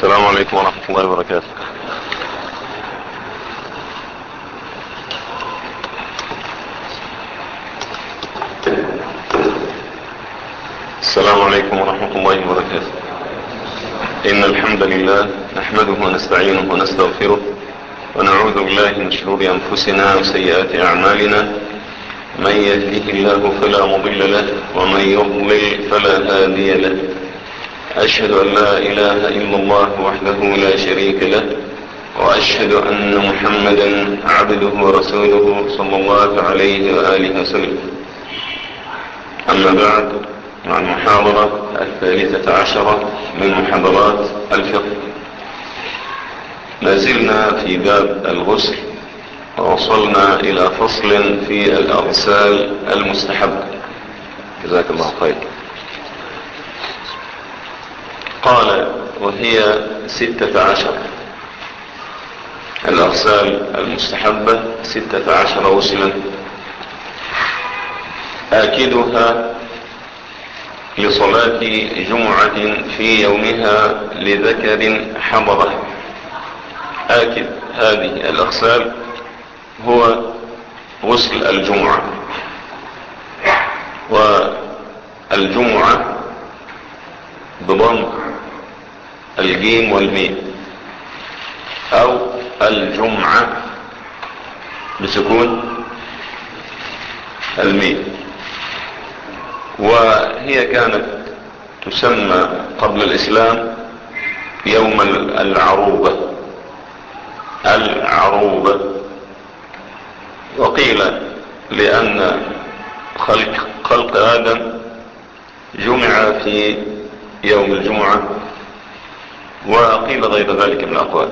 السلام عليكم ورحمة الله وبركاته السلام عليكم ورحمة الله وبركاته إن الحمد لله نحمده ونستعينه ونستغفره ونعوذ بالله من شرور أنفسنا وسيئات أعمالنا من يهده الله فلا مضل له ومن يضلل فلا هادي له أشهد أن لا إله إلا الله وحده لا شريك له وأشهد أن محمدا عبده ورسوله صلى الله عليه وآله وسلم أما بعد مع المحاضرة الثالثة عشرة من محاضرات الفقه ما زلنا في باب الغسل ووصلنا إلى فصل في الأغسال المستحبة جزاك الله خير قال وهي ستة عشر الأغسال المستحبة ستة عشر غسلا آكدها لصلاة جمعة في يومها لذكر حضره آكد هذه الأغسال هو غسل الجمعة والجمعة بضم الجيم والميم او الجمعة بسكون الميم وهي كانت تسمى قبل الاسلام يوم العروبة العروبة وقيل لان خلق, خلق ادم جمع في يوم الجمعة وقيل غير ذلك من الأقوال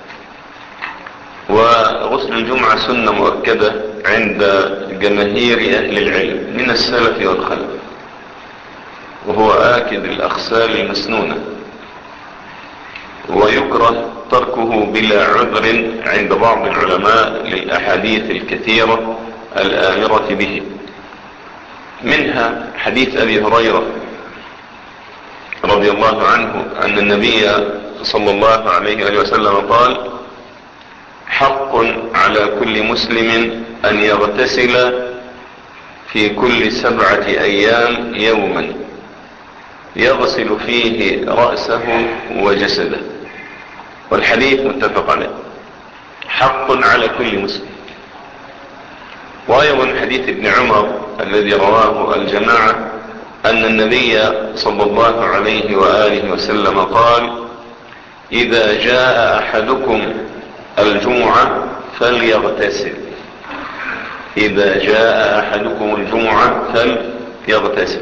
وغسل الجمعة سنة مؤكدة عند جماهير أهل العلم من السلف والخلف وهو آكد الأغسال المسنونة ويكره تركه بلا عذر عند بعض العلماء للأحاديث الكثيرة الآمرة به منها حديث أبي هريرة رضي الله عنه أن النبي صلى الله عليه وسلم قال حق على كل مسلم أن يغتسل في كل سبعة أيام يوما يغسل فيه رأسه وجسده والحديث متفق عليه حق على كل مسلم وأيضا حديث ابن عمر الذي رواه الجماعة أن النبي صلى الله عليه وآله وسلم قال إذا جاء أحدكم الجمعة فليغتسل إذا جاء أحدكم الجمعة فليغتسل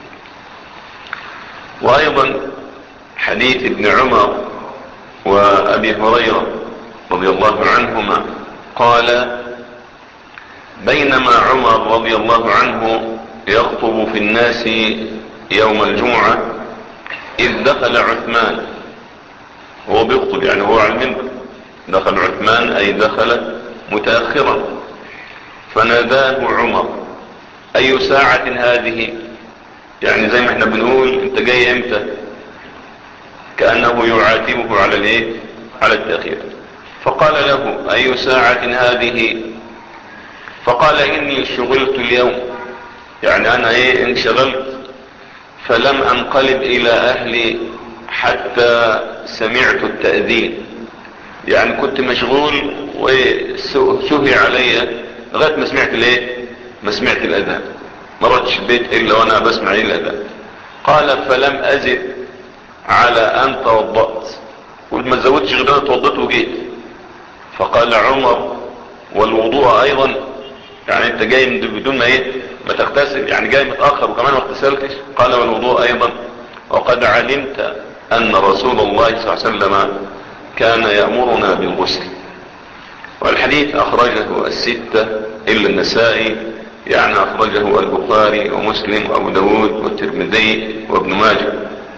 وأيضا حديث ابن عمر وأبي هريرة رضي الله عنهما قال بينما عمر رضي الله عنه يخطب في الناس يوم الجمعة إذ دخل عثمان هو بيخطب يعني هو على المنبر دخل عثمان أي دخل متأخرا فناداه عمر أي ساعة هذه يعني زي ما احنا بنقول انت جاي امتى كأنه يعاتبه على الايه على التأخير فقال له أي ساعة هذه فقال إني شغلت اليوم يعني انا ايه انشغلت فلم انقلب الى اهلي حتى سمعت التأذين يعني كنت مشغول وسهي علي لغاية ما سمعت الايه ما سمعت الاذان ما رحتش البيت الا وانا بسمع ايه الاذان قال فلم ازد على ان توضأت قلت ما تزودش غير توضأت وجيت فقال عمر والوضوء ايضا يعني انت جاي بدون ما ايه ما تغتسل يعني جاي متأخر وكمان ما اغتسلتش قال والوضوء ايضا وقد علمت ان رسول الله صلى الله عليه وسلم كان يأمرنا بالغسل والحديث اخرجه الستة الا النسائي يعني اخرجه البخاري ومسلم وابو داود والترمذي وابن ماجه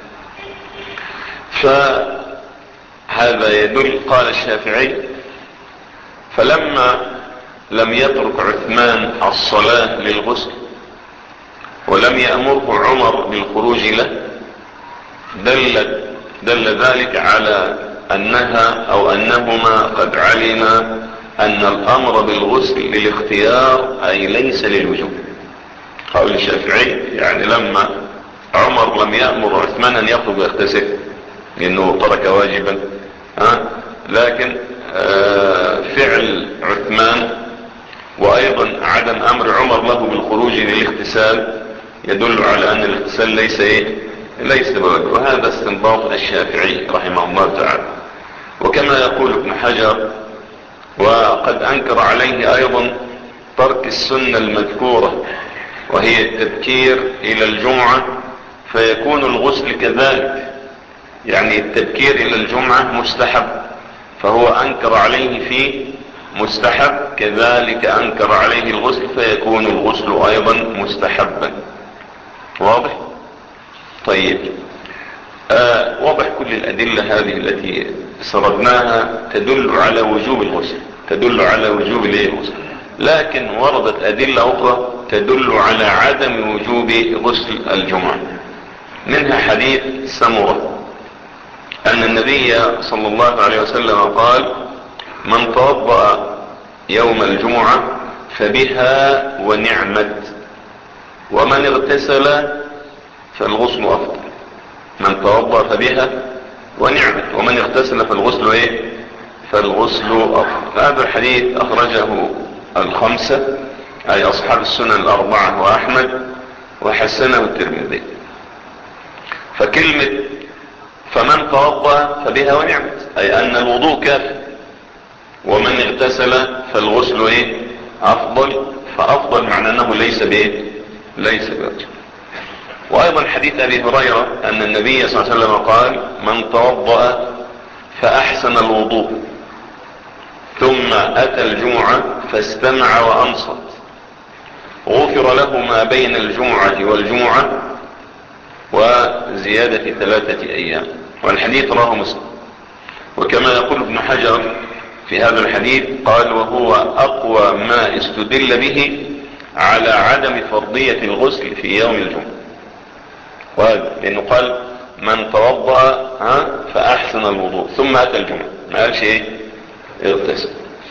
فهذا يدل قال الشافعي فلما لم يترك عثمان الصلاة للغسل ولم يأمره عمر بالخروج له دلت دل ذلك على انها او انهما قد علما ان الامر بالغسل للاختيار اي ليس للوجوب قول الشافعي يعني لما عمر لم يأمر عثمان ان يخرج ويغتسل لانه ترك واجبا ها لكن آه فعل عثمان وايضا عدم امر عمر له بالخروج للاغتسال يدل على ان الاغتسال ليس ايه ليس بواجب وهذا استنباط الشافعي رحمه الله تعالى وكما يقول ابن حجر وقد انكر عليه ايضا ترك السنة المذكورة وهي التبكير الى الجمعة فيكون الغسل كذلك يعني التبكير الى الجمعة مستحب فهو انكر عليه في مستحب كذلك انكر عليه الغسل فيكون الغسل ايضا مستحبا واضح طيب آه واضح كل الادلة هذه التي سردناها تدل على وجوب الغسل تدل على وجوب الغسل لكن وردت ادلة اخرى تدل على عدم وجوب غسل الجمعة منها حديث سمرة ان النبي صلى الله عليه وسلم قال من توضأ يوم الجمعة فبها ونعمت ومن اغتسل فالغسل افضل من توضأ فبها ونعمت ومن اغتسل فالغسل ايه فالغسل افضل هذا الحديث اخرجه الخمسة اي اصحاب السنن الاربعة واحمد وحسنه الترمذي فكلمة فمن توضأ فبها ونعمت اي ان الوضوء كافي ومن اغتسل فالغسل ايه افضل فافضل معنى انه ليس بايه ليس بواجب وايضا حديث ابي هريرة ان النبي صلى الله عليه وسلم قال من توضأ فاحسن الوضوء ثم اتى الجمعة فاستمع وانصت غفر له ما بين الجمعة والجمعة وزيادة ثلاثة ايام والحديث راه مسلم وكما يقول ابن حجر في هذا الحديث قال وهو اقوى ما استدل به على عدم فرضية الغسل في يوم الجمعة وهذا لانه قال من توضأ ها فاحسن الوضوء ثم اتى الجمعة ما قالش ايه اغتسل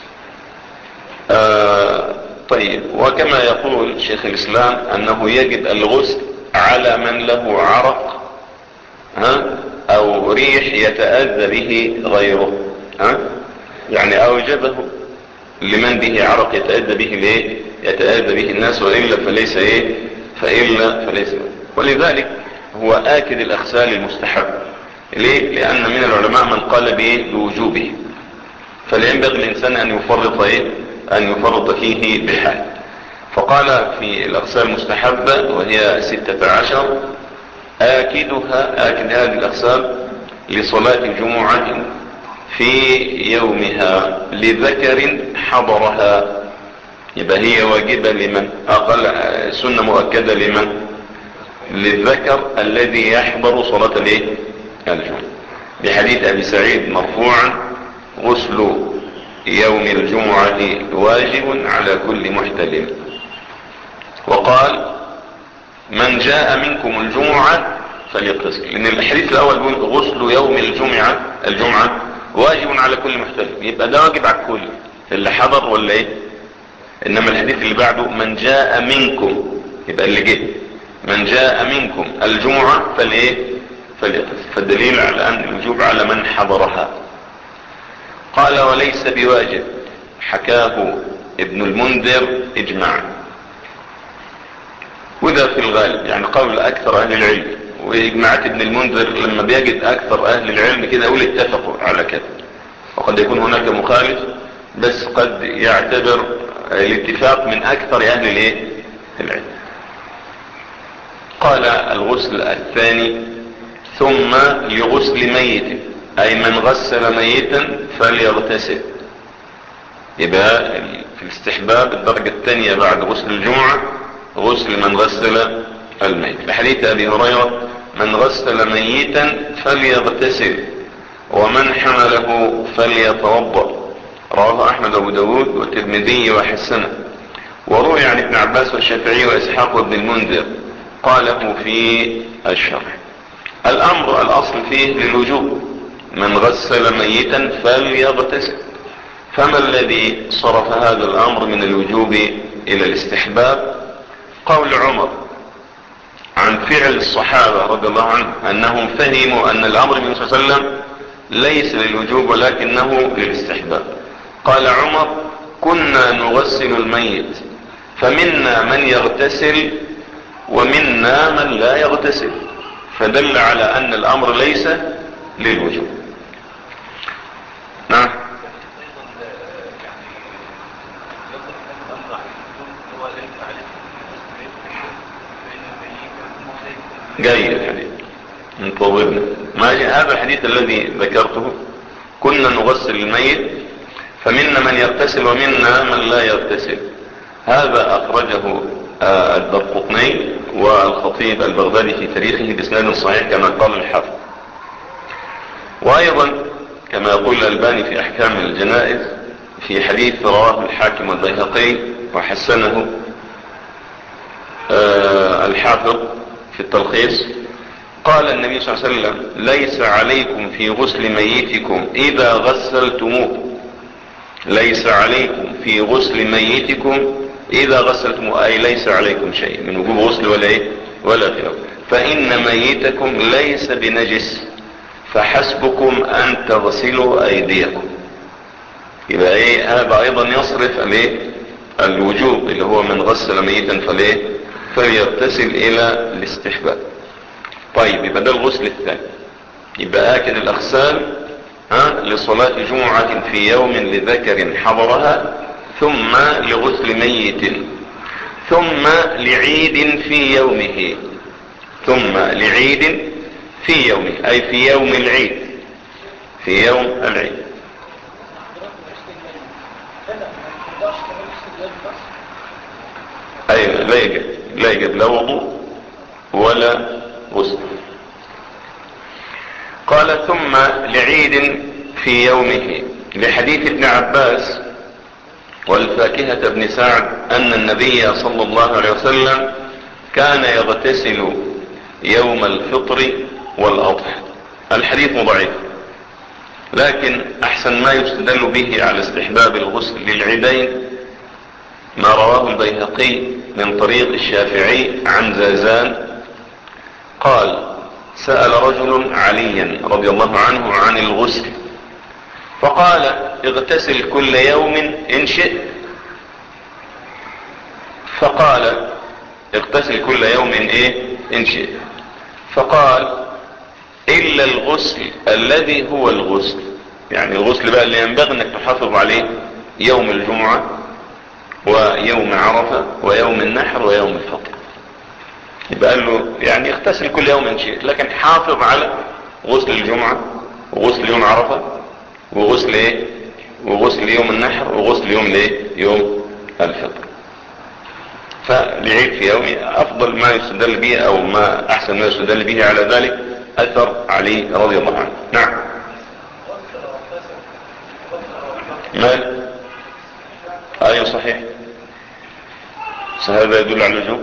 آه طيب وكما يقول شيخ الاسلام انه يجب الغسل على من له عرق ها او ريح يتأذى به غيره ها يعني اوجبه لمن به عرق يتأذى به ليه يتأذى به الناس وإلا فليس ايه فإلا فليس ولذلك هو آكد الأغسال المستحب ليه لأن من العلماء من قال بايه بوجوبه فلا ينبغي الإنسان أن يفرط ايه أن يفرط فيه بحال فقال في الأغسال المستحبة وهي ستة عشر آكدها آكد هذه الأغسال لصلاة الجمعة في يومها لذكر حضرها يبقى هي واجبة لمن اقل سنة مؤكدة لمن للذكر الذي يحضر صلاة الايه الجمعة بحديث ابي سعيد مرفوعا غسل يوم الجمعة واجب على كل محتلم وقال من جاء منكم الجمعة فليغتسل لان الحديث الاول بيقول غسل يوم الجمعة الجمعة واجب على كل محتلم يبقى ده واجب على الكل اللي حضر ولا ايه انما الحديث اللي بعده من جاء منكم يبقى اللي جه من جاء منكم الجمعة فالايه فليغتسل فالدليل على ان الوجوب على من حضرها قال وليس بواجب حكاه ابن المنذر اجماعا وده في الغالب يعني قول اكثر اهل العلم واجماعة ابن المنذر لما بيجد اكثر اهل العلم كده يقول اتفقوا على كده وقد يكون هناك مخالف بس قد يعتبر الاتفاق من اكثر اهل الايه العلم قال الغسل الثاني ثم لغسل ميت اي من غسل ميتا فليغتسل يبقى في الاستحباب الدرجة الثانية بعد غسل الجمعة غسل من غسل الميت بحديث ابي هريرة من غسل ميتا فليغتسل ومن حمله فليتوضأ رواه احمد ابو داود والترمذي وحسنه وروي عن ابن عباس والشافعي واسحاق وابن المنذر قاله في الشرح الامر الاصل فيه للوجوب من غسل ميتا فليغتسل فما الذي صرف هذا الامر من الوجوب الى الاستحباب قول عمر عن فعل الصحابة رضي الله عنهم انهم فهموا ان الامر من صلى الله عليه وسلم ليس للوجوب ولكنه للاستحباب قال عمر كنا نغسل الميت فمنا من يغتسل ومنا من لا يغتسل فدل على ان الامر ليس للوجوب نعم جيد الحديث انتظرنا ما هذا الحديث الذي ذكرته كنا نغسل الميت فمنا من يغتسل ومنا من لا يغتسل هذا اخرجه الدرقطني والخطيب البغدادي في تاريخه باسناد صحيح كما قال الحافظ وايضا كما يقول الالباني في احكام الجنائز في حديث رواه الحاكم والبيهقي وحسنه الحافظ في التلخيص قال النبي صلى الله عليه وسلم ليس عليكم في غسل ميتكم اذا غسلتموه ليس عليكم في غسل ميتكم اذا غسلتموه اي ليس عليكم شيء من وجوب غسل ولا ايه ولا خلاف فان ميتكم ليس بنجس فحسبكم ان تغسلوا ايديكم يبقى ايه هذا ايضا يصرف الايه الوجوب اللي هو من غسل ميتا فليه فليغتسل الى الاستحباب طيب يبقى ده الغسل الثاني يبقى اكل الاغسال ها لصلاة جمعة في يوم لذكر حضرها ثم لغسل ميت ثم لعيد في يومه ثم لعيد في يومه اي في يوم العيد في يوم العيد ايوه لا يجب لا يجب لا وضوء ولا غسل قال ثم لعيد في يومه لحديث ابن عباس والفاكهة بن سعد ان النبي صلى الله عليه وسلم كان يغتسل يوم الفطر والاضحى الحديث ضعيف لكن احسن ما يستدل به على استحباب الغسل للعيدين ما رواه البيهقي من طريق الشافعي عن زازان قال سأل رجل عليا رضي الله عنه عن الغسل فقال اغتسل كل يوم ان شئت فقال اغتسل كل يوم ان ايه ان شئت فقال الا الغسل الذي هو الغسل يعني الغسل بقى اللي ينبغي انك تحافظ عليه يوم الجمعة ويوم عرفة ويوم النحر ويوم الفطر يبقى قال له يعني اغتسل كل يوم ان شئت لكن حافظ على غسل الجمعة وغسل يوم عرفة وغسل ايه وغسل يوم النحر وغسل يوم الايه يوم الفطر فلعيد في يومي افضل ما يستدل به او ما احسن ما يستدل به على ذلك اثر علي رضي الله عنه نعم مال ايوه صحيح هذا يدل على الوجوب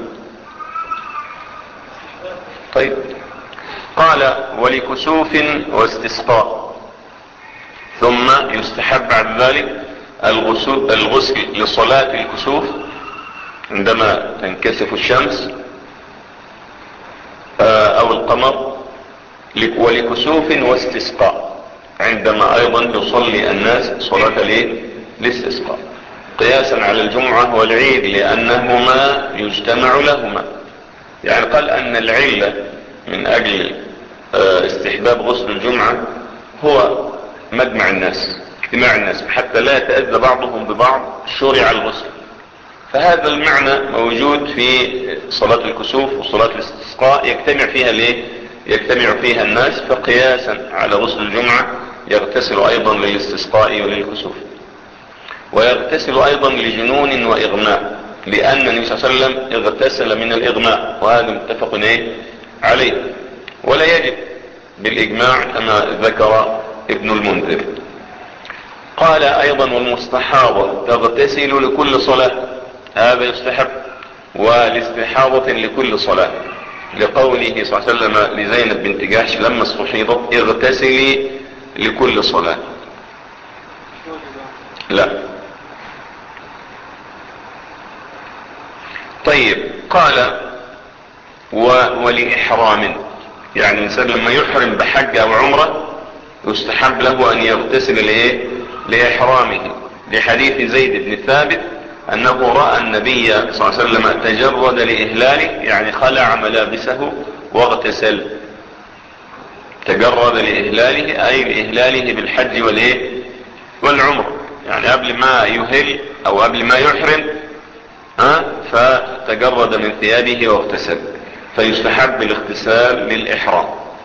طيب قال ولكسوف واستسقاء ثم يستحب بعد ذلك الغسل, الغسل لصلاة الكسوف عندما تنكسف الشمس او القمر ولكسوف واستسقاء عندما ايضا يصلي الناس صلاة الايه الاستسقاء قياسا على الجمعة والعيد لانهما يجتمع لهما يعني قال ان العلة من اجل استحباب غسل الجمعة هو مجمع الناس اجتماع الناس حتى لا يتأذى بعضهم ببعض شرع الغسل فهذا المعنى موجود في صلاة الكسوف وصلاة الاستسقاء يجتمع فيها ليه يجتمع فيها الناس فقياسا على غسل الجمعة يغتسل ايضا للاستسقاء وللكسوف ويغتسل ايضا لجنون واغماء لان النبي صلى الله عليه وسلم اغتسل من الاغماء وهذا متفق ايه عليه ولا يجب بالاجماع كما ذكر ابن المنذر قال ايضا والمستحاضة تغتسل لكل صلاة هذا يستحب والاستحاضة لكل صلاة لقوله صلى الله عليه وسلم لزينب بنت جحش لما استحيضت اغتسلي لكل صلاة لا طيب قال و ولإحرام يعني الإنسان لما يحرم بحج أو عمرة يستحب له أن يغتسل لإيه لإحرامه لحديث زيد بن ثابت أنه رأى النبي صلى الله عليه وسلم تجرد لإهلاله يعني خلع ملابسه واغتسل تجرد لإهلاله أي لإهلاله بالحج والإيه والعمر يعني قبل ما يهل أو قبل ما يحرم ها فتجرد من ثيابه واغتسل فيستحب الاغتسال للإحرام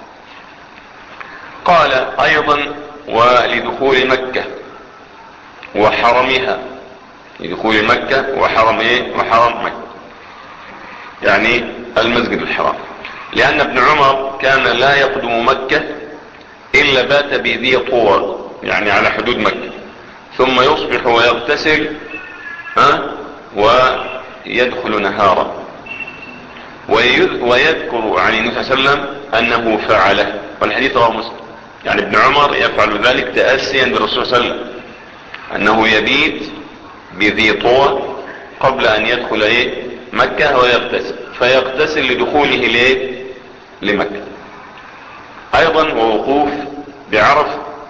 قال أيضا ولدخول مكة وحرمها لدخول مكة وحرم ايه وحرم مكة يعني المسجد الحرام لأن ابن عمر كان لا يقدم مكة إلا بات بذي طور يعني على حدود مكة ثم يصبح ويغتسل ها ويدخل نهارا ويذكر عن النبي صلى الله عليه وسلم أنه فعله والحديث رواه مسلم يعني ابن عمر يفعل ذلك تأسيا بالرسول صلى الله عليه وسلم أنه يبيت بذي طوى قبل أن يدخل إيه مكة ويغتسل فيغتسل لدخوله لإيه لمكة أيضا ووقوف بعرف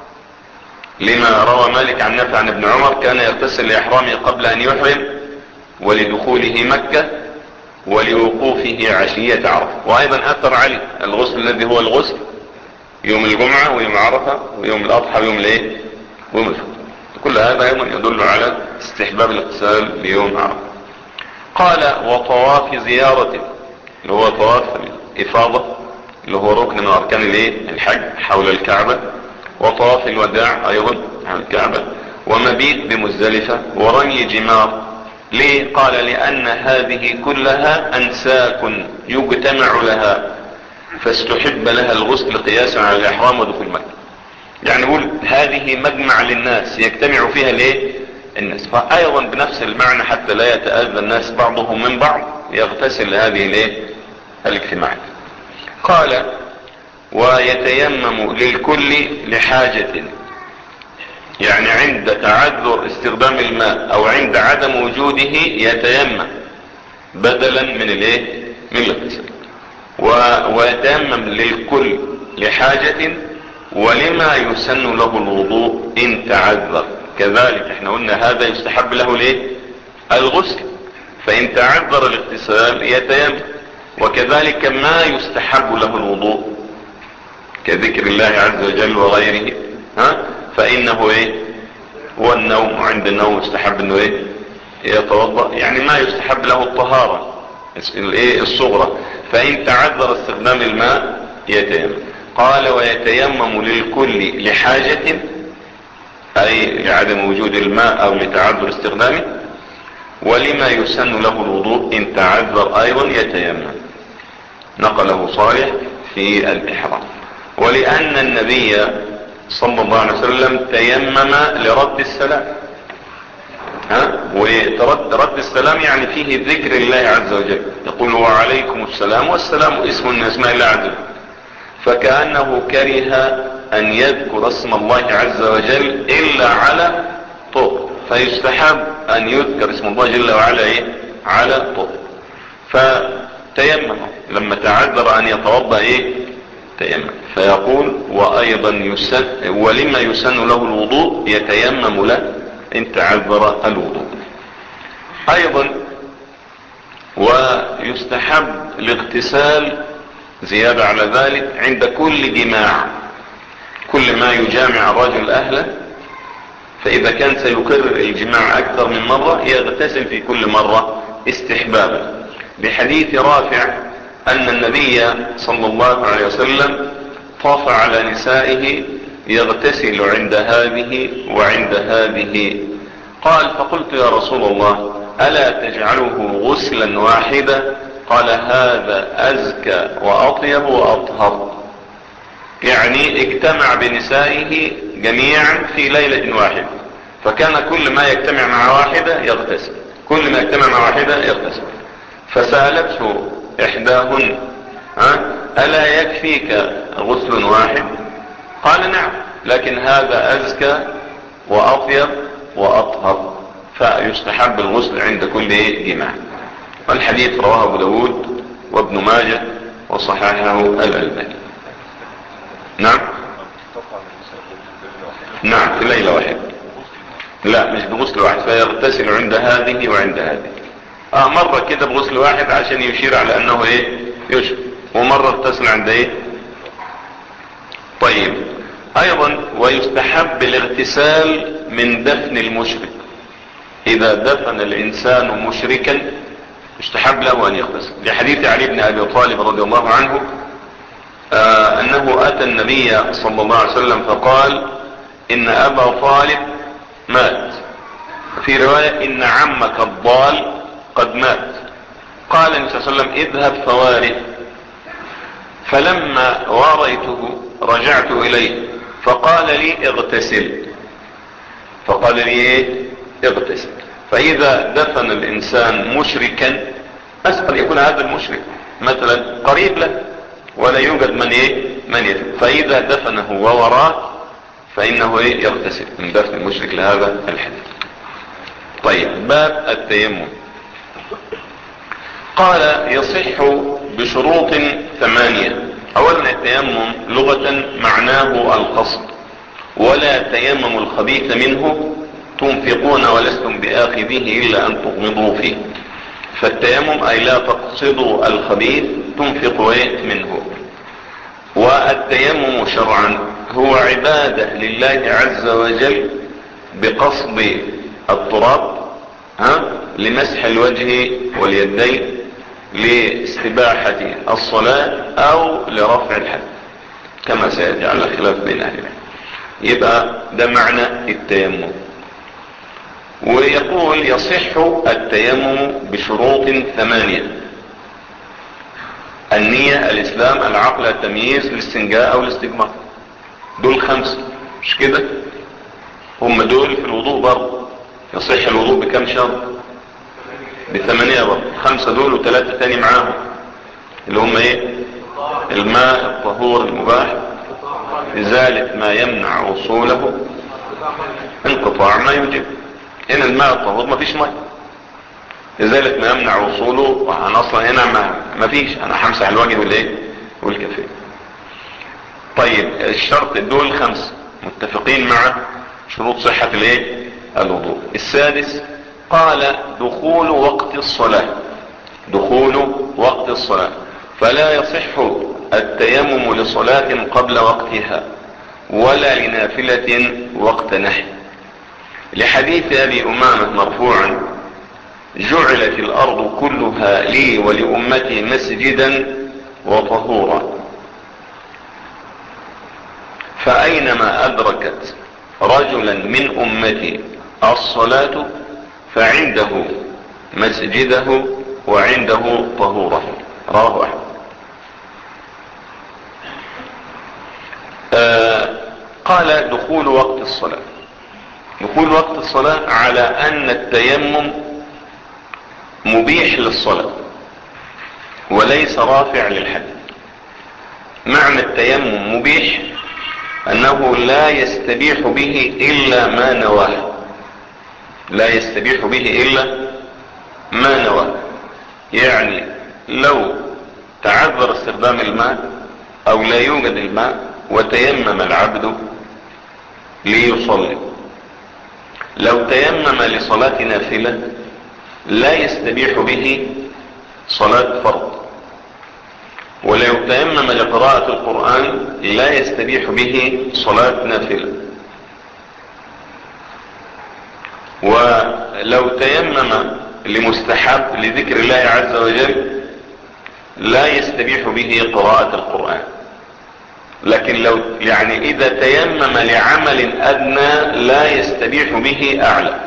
لما روى مالك عن نفع عن ابن عمر كان يغتسل لإحرامه قبل أن يحرم ولدخوله مكة ولوقوفه عشية عرفة وأيضا أثر علي الغسل الذي هو الغسل يوم الجمعة ويوم عرفة ويوم الأضحى ويوم الإيه ويوم الفطر كل هذا أيضا يدل على استحباب الاغتسال ليوم عرفة قال وطواف زيارة اللي هو طواف الإفاضة اللي هو ركن من أركان الايه الحج حول الكعبة وطواف الوداع أيضا حول الكعبة ومبيت بمزدلفة ورمي جمار ليه قال لأن هذه كلها أنساك يجتمع لها فاستحب لها الغسل قياسا على الإحرام ودخول مكة يعني نقول هذه مجمع للناس يجتمع فيها ليه الناس فأيضا بنفس المعنى حتى لا يتأذى الناس بعضهم من بعض يغتسل هذه الايه الاجتماعات قال ويتيمم للكل لحاجة يعني عند تعذر استخدام الماء او عند عدم وجوده يتيمم بدلا من الايه من الاغتسال ويتيمم للكل لحاجة ولما يسن له الوضوء ان تعذر كذلك احنا قلنا هذا يستحب له ليه الغسل فان تعذر الاغتسال يتيمم وكذلك ما يستحب له الوضوء كذكر الله عز وجل وغيره ها فانه ايه هو النوم عند النوم يستحب انه ايه يتوضا يعني ما يستحب له الطهارة الايه الصغرى فان تعذر استخدام الماء يتيمم قال ويتيمم للكل لحاجة اي لعدم وجود الماء او لتعذر استخدامه ولما يسن له الوضوء ان تعذر ايضا يتيمم نقله صالح في الاحرام ولان النبي صلى الله عليه وسلم تيمم لرد السلام ها ورد رد السلام يعني فيه ذكر الله عز وجل يقول وعليكم السلام والسلام اسم من اسماء الله عز وجل فكأنه كره ان يذكر اسم الله عز وجل الا على طهر فيستحب ان يذكر اسم الله جل وعلا ايه على طهر فتيمم لما تعذر ان يتوضا ايه تيمم فيقول وايضا يسن ولما يسن له الوضوء يتيمم له ان تعذر الوضوء ايضا ويستحب الاغتسال زيادة على ذلك عند كل جماع كل ما يجامع الرجل اهله فاذا كان سيكرر الجماع اكثر من مرة يغتسل في كل مرة استحبابا بحديث رافع ان النبي صلى الله عليه وسلم طاف على نسائه يغتسل عند هذه وعند هذه قال فقلت يا رسول الله الا تجعله غسلا واحدا قال هذا ازكى واطيب واطهر يعني اجتمع بنسائه جميعا في ليلة واحدة فكان كل ما يجتمع مع واحدة يغتسل كل ما يجتمع مع واحدة يغتسل فسألته احداهن ها ألا يكفيك غسل واحد قال نعم لكن هذا أزكى وأطيب وأطهر فيستحب الغسل عند كل جماع والحديث رواه أبو داود وابن ماجه وصححه الألباني نعم نعم في ليلة واحدة لا مش بغسل واحد فيغتسل عند هذه وعند هذه اه مرة كده بغسل واحد عشان يشير على انه ايه يشبه ومرة اغتسل عند ايه طيب ايضا ويستحب الاغتسال من دفن المشرك اذا دفن الانسان مشركا يستحب له ان يغتسل لحديث علي بن ابي طالب رضي الله عنه آه انه اتى النبي صلى الله عليه وسلم فقال ان ابا طالب مات في رواية ان عمك الضال قد مات قال النبي صلى الله عليه وسلم اذهب فواره فلما واريته رجعت اليه فقال لي اغتسل فقال لي ايه اغتسل فاذا دفن الانسان مشركا اسأل يكون هذا المشرك مثلا قريب له ولا يوجد من ايه من يدفن فاذا دفنه ووراه فانه ايه يغتسل من دفن المشرك لهذا الحديث طيب باب التيمم قال يصح بشروط ثمانية اولا التيمم لغة معناه القصد ولا تيمم الخبيث منه تنفقون ولستم بآخذه إلا أن تغمضوا فيه فالتيمم أي لا تقصدوا الخبيث تنفقوا منه والتيمم شرعا هو عبادة لله عز وجل بقصد التراب ها لمسح الوجه واليدين لاستباحة الصلاة او لرفع الحد كما سيأتي على خلاف بين اهل العلم يبقى ده معنى التيمم ويقول يصح التيمم بشروط ثمانية النية الاسلام العقل التمييز الاستنجاء او الاستجمار دول خمسة مش كده هم دول في الوضوء برضه يصح الوضوء بكم شرط بثمانية برضه خمسة دول وثلاثة تاني معاهم اللي هم ايه الماء الطهور المباح ازالة ما يمنع وصوله انقطاع ما يوجب هنا الماء الطهور ما فيش ماء ازالة ما يمنع وصوله انا اصلا هنا ما, ما فيش انا همسح الوجه والايه والكفين طيب الشرط دول خمسة متفقين مع شروط صحة الايه الوضوء السادس قال دخول وقت الصلاة دخول وقت الصلاة فلا يصح التيمم لصلاة قبل وقتها ولا لنافلة وقت نحي لحديث ابي امامة مرفوعا جعلت الارض كلها لي ولامتي مسجدا وطهورا فاينما ادركت رجلا من امتي الصلاة فعنده مسجده وعنده طهوره رواه احمد آه قال دخول وقت الصلاة دخول وقت الصلاة على ان التيمم مبيح للصلاة وليس رافع للحدث معنى التيمم مبيح انه لا يستبيح به الا ما نواه لا يستبيح به الا ما نواه يعني لو تعذر استخدام الماء او لا يوجد الماء وتيمم العبد ليصلي لو تيمم لصلاة نافلة لا يستبيح به صلاة فرض ولو تيمم لقراءة القرآن لا يستبيح به صلاة نافلة ولو تيمم لمستحب لذكر الله عز وجل لا يستبيح به قراءة القرآن لكن لو يعني اذا تيمم لعمل ادنى لا يستبيح به اعلى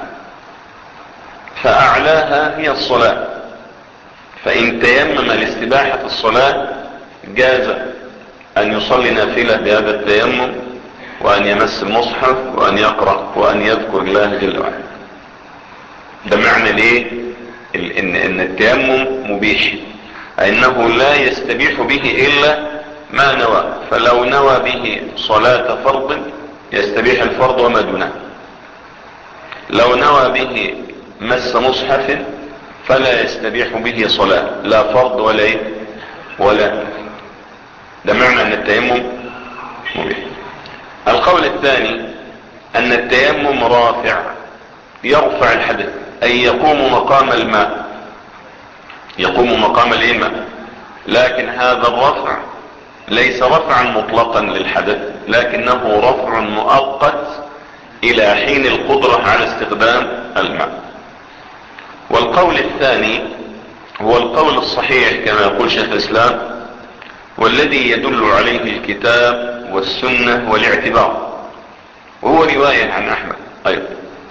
فاعلاها هي الصلاة فان تيمم لاستباحة الصلاة جاز ان يصلي نافلة بهذا التيمم وان يمس المصحف وان يقرأ وان يذكر الله جل وعلا ده معنى ليه ان, إن التيمم مبيح انه لا يستبيح به الا ما نوى فلو نوى به صلاة فرض يستبيح الفرض وما دونه لو نوى به مس مصحف فلا يستبيح به صلاة لا فرض ولا ايه ولا ده معنى ان التيمم مبيح القول الثاني ان التيمم رافع يرفع الحدث اي يقوم مقام الماء يقوم مقام الماء لكن هذا الرفع ليس رفعا مطلقا للحدث لكنه رفع مؤقت الى حين القدرة على استخدام الماء والقول الثاني هو القول الصحيح كما يقول شيخ الاسلام والذي يدل عليه الكتاب والسنة والاعتبار وهو رواية عن احمد ايضا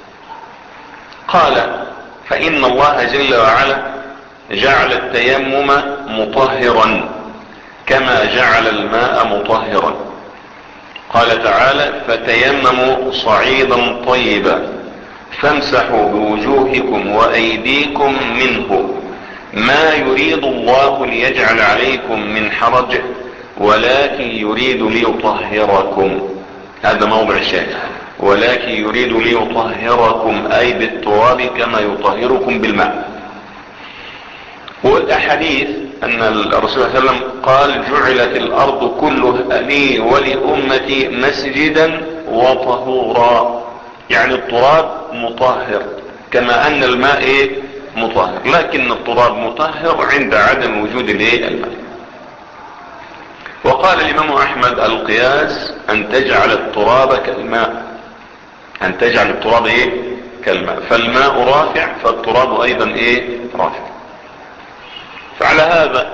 قال فان الله جل وعلا جعل التيمم مطهرا كما جعل الماء مطهرا قال تعالى فتيمموا صعيدا طيبا فامسحوا بوجوهكم وايديكم منه ما يريد الله ليجعل عليكم من حرج ولكن يريد ليطهركم هذا موضع الشاهد ولكن يريد ليطهركم اي بالتراب كما يطهركم بالماء والاحاديث ان الرسول صلى الله عليه وسلم قال جعلت الارض كلها لي ولامتي مسجدا وطهورا يعني التراب مطهر كما ان الماء ايه مطهر لكن التراب مطهر عند عدم وجود الايه الماء وقال الامام احمد القياس ان تجعل التراب كالماء ان تجعل التراب ايه كالماء فالماء رافع فالتراب ايضا ايه رافع فعلى هذا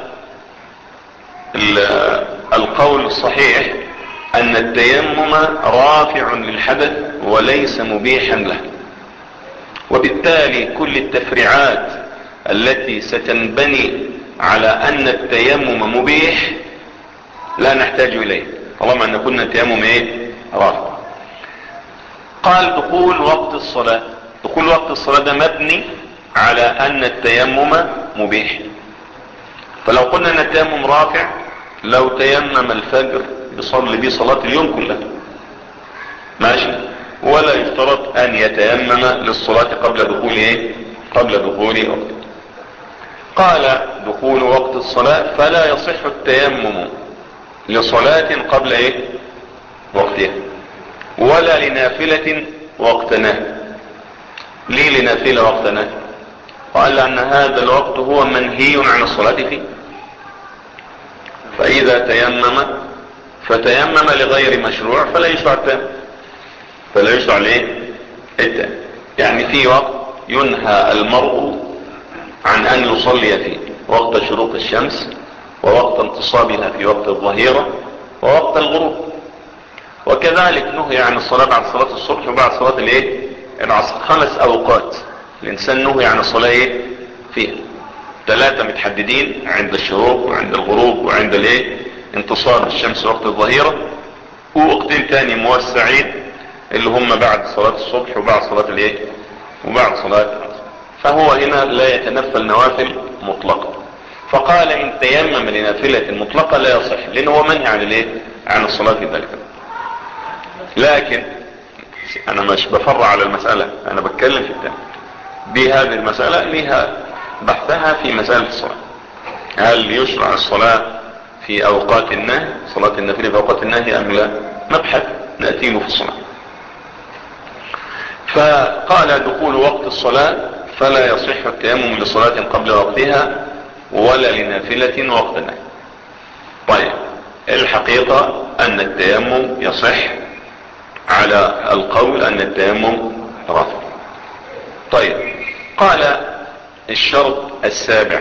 القول الصحيح ان التيمم رافع للحدث وليس مبيحا له وبالتالي كل التفريعات التي ستنبني على ان التيمم مبيح لا نحتاج اليه طالما ان كنا التيمم ايه رافع قال دخول وقت الصلاة دخول وقت الصلاة ده مبني على ان التيمم مبيح فلو قلنا ان التيمم رافع لو تيمم الفجر يصلي به صلاة اليوم كلها ماشي ولا يشترط ان يتيمم للصلاة قبل دخول ايه قبل دخول وقت قال دخول وقت الصلاة فلا يصح التيمم لصلاة قبل ايه وقتها ولا لنافلة وقت نهي ليه لنافلة وقت نهي قال ان هذا الوقت هو منهي عن الصلاة فيه فاذا تيمم فتيمم لغير مشروع فلا يشرع التيمم فلا يشرع ليه التيمم يعني في وقت ينهى المرء عن ان يصلي فيه وقت شروق الشمس ووقت انتصابها في وقت الظهيرة ووقت الغروب وكذلك نهي عن الصلاة بعد صلاة الصبح وبعد صلاة الايه العصر خمس اوقات الانسان نهي عن الصلاة ايه فيها ثلاثة متحددين عند الشروق وعند الغروب وعند الايه انتصار الشمس وقت الظهيرة ووقتين تاني موسعين اللي هم بعد صلاة الصبح وبعد صلاة الايه وبعد صلاة العصر فهو هنا لا يتنفل نوافل مطلقة فقال ان تيمم لنافلة مطلقة لا يصح لانه هو منهي عن الايه عن الصلاة في ذلك لكن انا مش بفرع على المسألة انا بتكلم في التاني دي هذه المسألة لها بحثها في مسألة الصلاة هل يشرع الصلاة في اوقات النهي صلاة النافلة في اوقات النهي ام لا مبحث نأتي له في الصلاة فقال دخول وقت الصلاة فلا يصح التيمم لصلاة قبل وقتها ولا لنافلة وقت النهي طيب الحقيقة ان التيمم يصح على القول ان التيمم رفض طيب قال الشرط السابع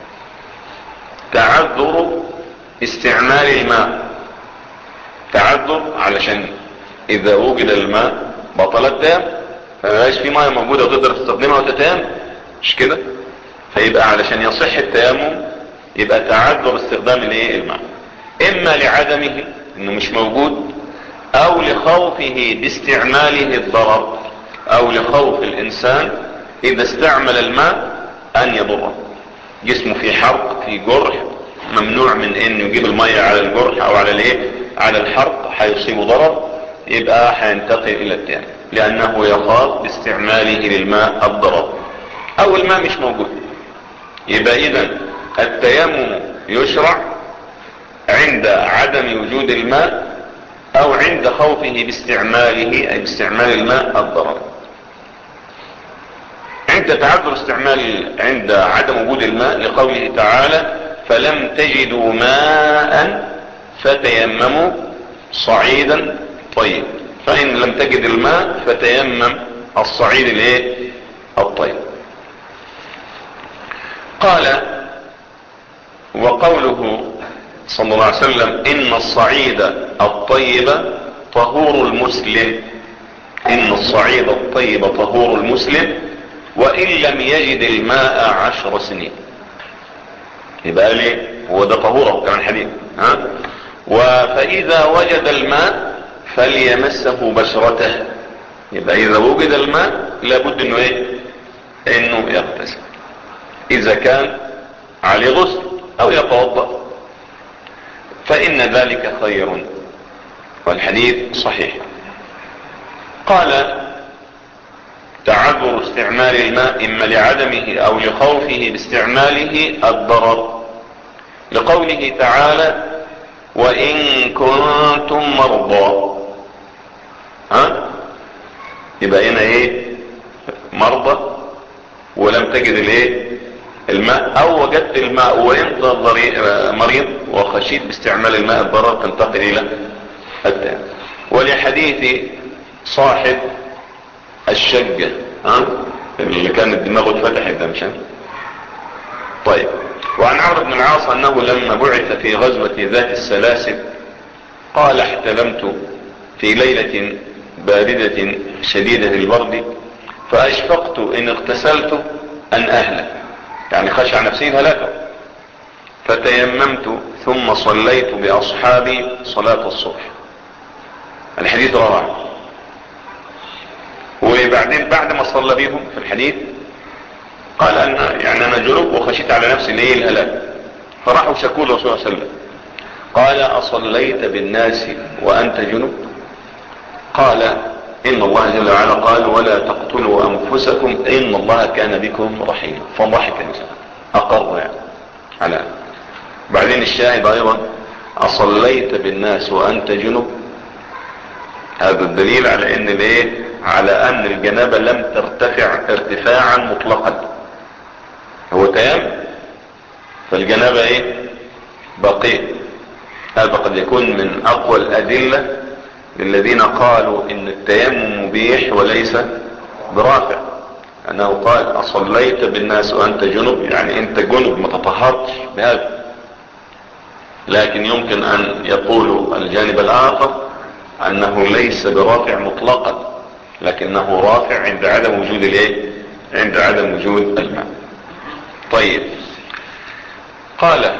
تعذر استعمال الماء تعذر علشان اذا وجد الماء بطل التيمم فمبقاش في ميه موجوده وتقدر تستخدمها وتتيمم مش كده فيبقى علشان يصح التيمم يبقى تعذر استخدام الايه الماء اما لعدمه انه مش موجود او لخوفه باستعماله الضرر او لخوف الانسان اذا استعمل الماء ان يضره جسمه في حرق في جرح ممنوع من انه يجيب المية على الجرح او على الايه على الحرق هيصيبه ضرر يبقى هينتقل الى التيمم لانه يخاف باستعماله للماء الضرر او الماء مش موجود يبقى اذا التيمم يشرع عند عدم وجود الماء او عند خوفه باستعماله اي باستعمال الماء الضرر عند تعذر استعمال عند عدم وجود الماء لقوله تعالى فلم تجدوا ماء فتيمموا صعيدا طيب فإن لم تجد الماء فتيمم الصعيد الايه الطيب قال وقوله صلى الله عليه وسلم ان الصعيد الطيب طهور المسلم ان الصعيد الطيب طهور المسلم وان لم يجد الماء عشر سنين يبقى ليه هو ده طهوره كمان حديث ها فاذا وجد الماء فليمسه بشرته يبقى اذا وجد الماء لابد انه ايه انه يغتسل اذا كان عليه غسل او يتوضا فان ذلك خير والحديث صحيح قال تعذر استعمال الماء اما لعدمه او لخوفه باستعماله الضرر لقوله تعالى وان كنتم مرضى ها يبقى هنا ايه مرضى ولم تجد الايه الماء او وجدت الماء وانت مريض وخشيت باستعمال الماء الضرر تنتقل الى التام ولحديث صاحب الشجة ها اللي كانت دماغه اتفتحت ده مش طيب وعن عمرو بن العاص انه لما بعث في غزوة ذات السلاسل قال احتلمت في ليلة باردة شديدة البرد فاشفقت ان اغتسلت ان اهلك يعني خشع نفسي هلاكه فتيممت ثم صليت باصحابي صلاة الصبح الحديث رواه وبعدين بعد ما صلى بيهم في الحديث قال أن يعني أنا جنوب وخشيت على نفسي ليه الهلاك فراحوا شكوا الرسول صلى الله عليه وسلم قال أصليت بالناس وأنت جنوب قال إن الله جل وعلا قال ولا تقتلوا أنفسكم إن الله كان بكم رحيما فضحك الإنسان أقر يعني على بعدين الشاهد أيضا أصليت بالناس وأنت جنوب هذا الدليل على ان الايه على ان الجنابة لم ترتفع ارتفاعا مطلقا هو تيام فالجنابة ايه بقية هذا قد يكون من اقوى الادلة للذين قالوا ان التيمم مبيح وليس برافع انه قال اصليت بالناس وانت جنب يعني انت جنب ما تطهرتش بهذا لكن يمكن ان يقولوا الجانب الاخر انه ليس برافع مطلقا لكنه رافع عند عدم وجود الايه عند عدم وجود الماء طيب قال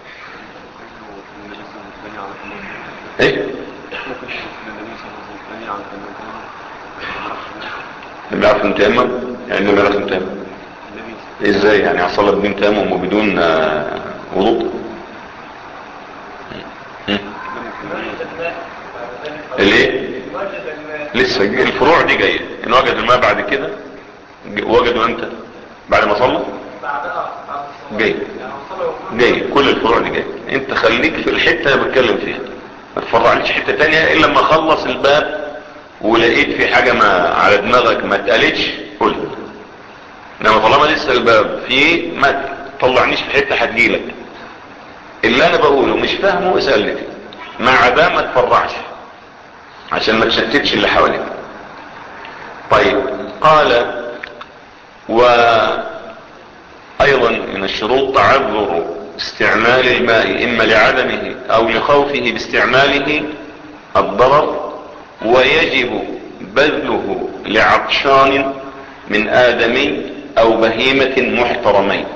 ايه لم يعرف المتيمم يعني لم يعرف المتيمم ازاي يعني اصلا بدون تيمم وبدون وضوء الايه لسه الفروع دي جايه ان وجد الماء بعد كده وجدوا امتى بعد ما صلى جاي جاي كل الفروع دي جايه انت خليك في الحته اللي بتكلم فيها ما تفرعنيش حته تانية الا لما اخلص الباب ولقيت في حاجه ما على دماغك ما اتقالتش قول انما طالما لسه الباب فيه ما تطلعنيش في حته هتجيلك اللي انا بقوله مش فاهمه اسالني فيه مع ده ما تفرعش عشان ما تشتتش اللي حواليك طيب قال وايضا من الشروط تعذر استعمال الماء اما لعدمه او لخوفه باستعماله الضرر ويجب بذله لعطشان من ادمي او بهيمة محترمين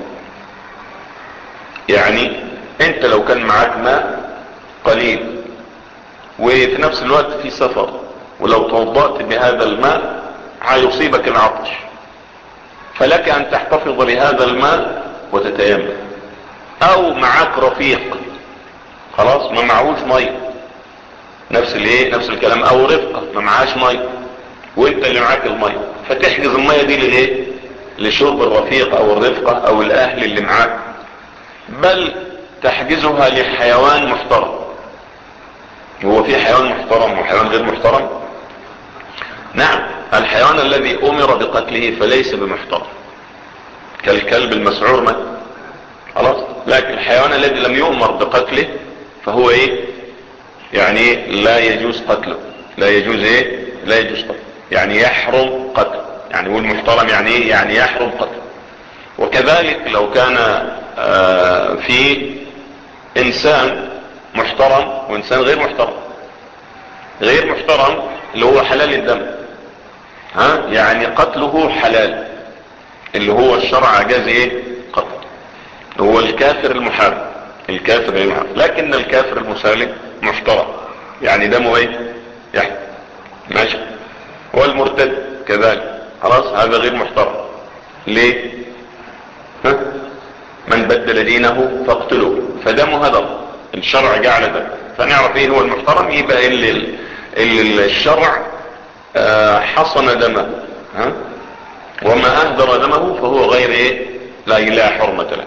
يعني انت لو كان معاك ماء قليل وفي نفس الوقت في سفر ولو توضأت بهذا الماء هيصيبك العطش فلك ان تحتفظ لهذا الماء وتتيمم او معاك رفيق خلاص ما معهوش ميه نفس الايه نفس الكلام او رفقة ما معهاش ميه وانت اللي معاك الميه فتحجز الميه دي للايه لشرب الرفيق او الرفقة او الاهل اللي معاك بل تحجزها لحيوان محترم هو في حيوان محترم وحيوان غير محترم نعم الحيوان الذي امر بقتله فليس بمحترم كالكلب المسعور مثلا خلاص لكن الحيوان الذي لم يؤمر بقتله فهو ايه يعني لا يجوز قتله لا يجوز ايه لا يجوز قتله يعني يحرم قتله يعني هو المحترم يعني ايه يعني يحرم قتله وكذلك لو كان آه في انسان محترم وانسان غير محترم غير محترم اللي هو حلال الدم ها يعني قتله حلال اللي هو الشرع جاز ايه قتل هو الكافر المحارب الكافر المحارب لكن الكافر المسالم محترم يعني دمه ايه يعني ماشي والمرتد كذلك خلاص هذا غير محترم ليه ها؟ من بدل دينه فاقتلوه فدمه هدر الشرع جعل ده فنعرف ايه هو المحترم يبقى اللي, اللي الشرع آه حصن دمه ها وما اهدر دمه فهو غير ايه لا اله حرمة له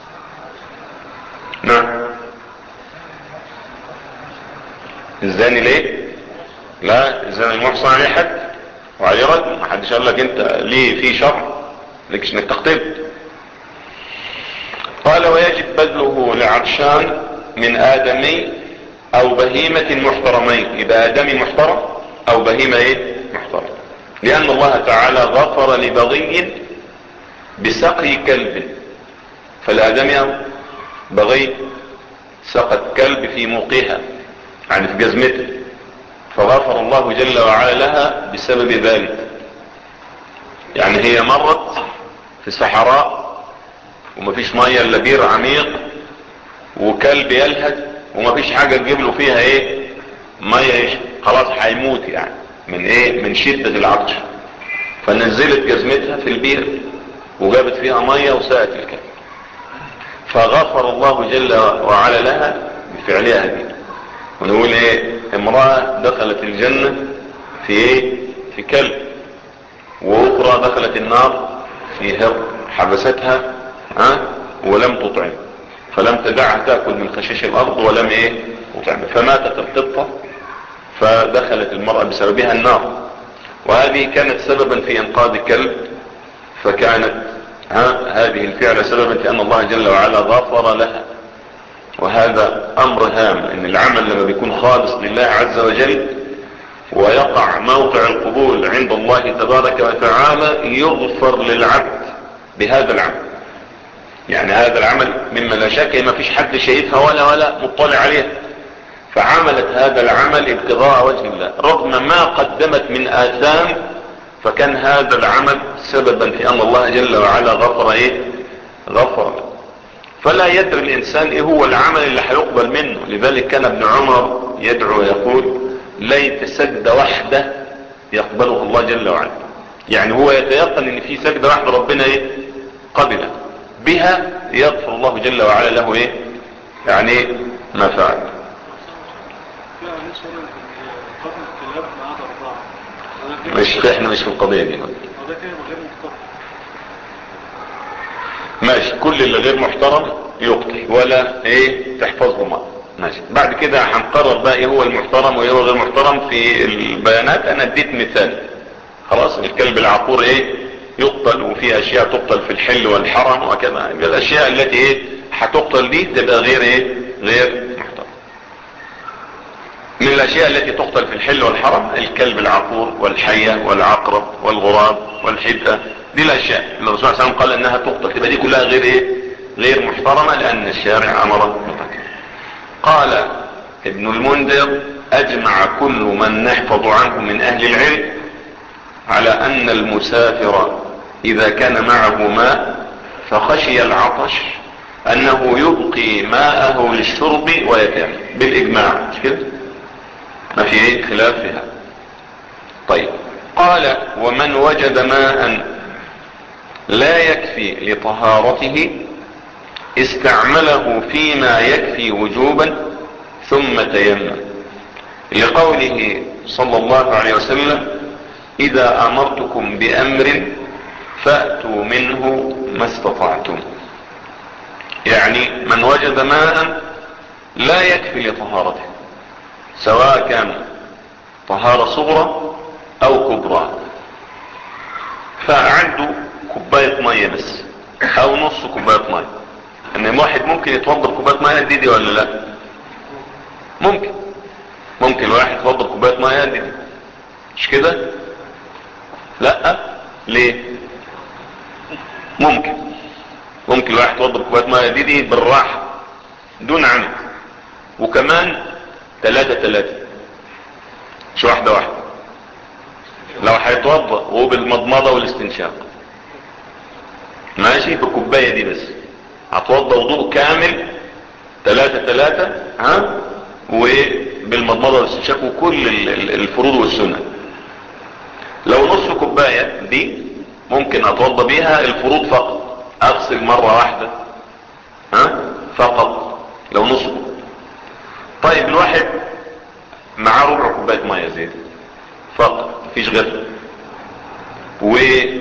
نعم الزاني ليه لا الزاني المحصن عليه حد وعليه رد ما حدش قال لك انت ليه في شرع لكش انك تقتل قال ويجب بذله لعرشان من ادمي او بهيمة محترمين يبقى ادمي محترم او بهيمة ايه محترم لان الله تعالى غفر لبغي بسقي كلب فالادمي بغي سقت كلب في موقها يعني في جزمته فغفر الله جل وعلا لها بسبب ذلك يعني هي مرت في صحراء ومفيش مية الا بير عميق وكلب يلهج ومفيش حاجة تجيب له فيها ايه مية ايش خلاص هيموت يعني من ايه من شدة العطش فنزلت جزمتها في البير وجابت فيها مية وسقت الكلب فغفر الله جل وعلا لها بفعلها دي ونقول ايه امرأة دخلت الجنة في ايه في كلب واخرى دخلت النار في هر حبستها ها ولم تطعم فلم تدعها تأكل من خشيش الارض ولم ايه تطعم فماتت القطة فدخلت المرأة بسببها النار وهذه كانت سببا في انقاذ كلب فكانت ها هذه الفعلة سببا في ان الله جل وعلا غفر لها وهذا امر هام ان العمل لما بيكون خالص لله عز وجل ويقع موقع القبول عند الله تبارك وتعالى يغفر للعبد بهذا العمل يعني هذا العمل مما لا شك ما فيش حد شايفها ولا ولا مطلع عليها فعملت هذا العمل ابتغاء وجه الله رغم ما قدمت من آثام فكان هذا العمل سببا في ان الله جل وعلا غفر ايه غفر له فلا يدري الانسان ايه هو العمل اللي هيقبل منه لذلك كان ابن عمر يدعو ويقول ليت سجدة واحدة يقبله الله جل وعلا يعني هو يتيقن ان في سجدة واحدة ربنا ايه قبلها بها يغفر الله جل وعلا له ايه يعني ما فعل مش احنا مش في القضية دي ماشي كل اللي غير محترم يقتل ولا ايه تحفظه ما ماشي بعد كده هنقرر بقى ايه هو المحترم وايه هو غير محترم في البيانات انا اديت مثال خلاص الكلب العقور ايه يقتل وفي اشياء تقتل في الحل والحرم وكذا الاشياء التي ايه هتقتل دي تبقى غير ايه غير محترم من الاشياء التي تقتل في الحل والحرم الكلب العقور والحية والعقرب والغراب والحدة دي الاشياء اللي الرسول صلى الله عليه وسلم قال انها تقتل تبقى دي كلها غير ايه غير محترمة لان الشارع امر بقتلها قال ابن المنذر اجمع كل من نحفظ عنه من اهل العلم على ان المسافر اذا كان معه ماء فخشي العطش انه يبقي ماءه للشرب ويتم بالاجماع مش كده ما في ايه خلاف فيها طيب قال ومن وجد ماء لا يكفي لطهارته استعمله فيما يكفي وجوبا ثم تيمم لقوله صلى الله عليه وسلم اذا امرتكم بامر فاتوا منه ما استطعتم يعني من وجد ماء لا يكفي لطهارته سواء كان طهارة صغرى او كبرى فعنده كوباية مية بس او نص كوباية مية ان واحد ممكن يتوضى بكوباية مية قد دي ولا لا ممكن ممكن الواحد يتوضى بكوباية مية قد دي مش كده لا ليه ممكن ممكن الواحد يتوضى بكوباية مية دي دي بالراحة دون عمد وكمان تلاتة تلاتة مش واحدة واحدة لو هيتوضى وهو بالمضمضة والاستنشاق ماشي بالكوباية دي بس هتوضى وضوء كامل تلاتة تلاتة ها وبالمضمضة والاستنشاق وكل الفروض والسنة لو نص كوباية دي ممكن اتوضى بيها الفروض فقط اغسل مرة واحدة ها فقط لو نص كوباية طيب الواحد معاه ربع كوباية مية زيت فقط مفيش غيرها و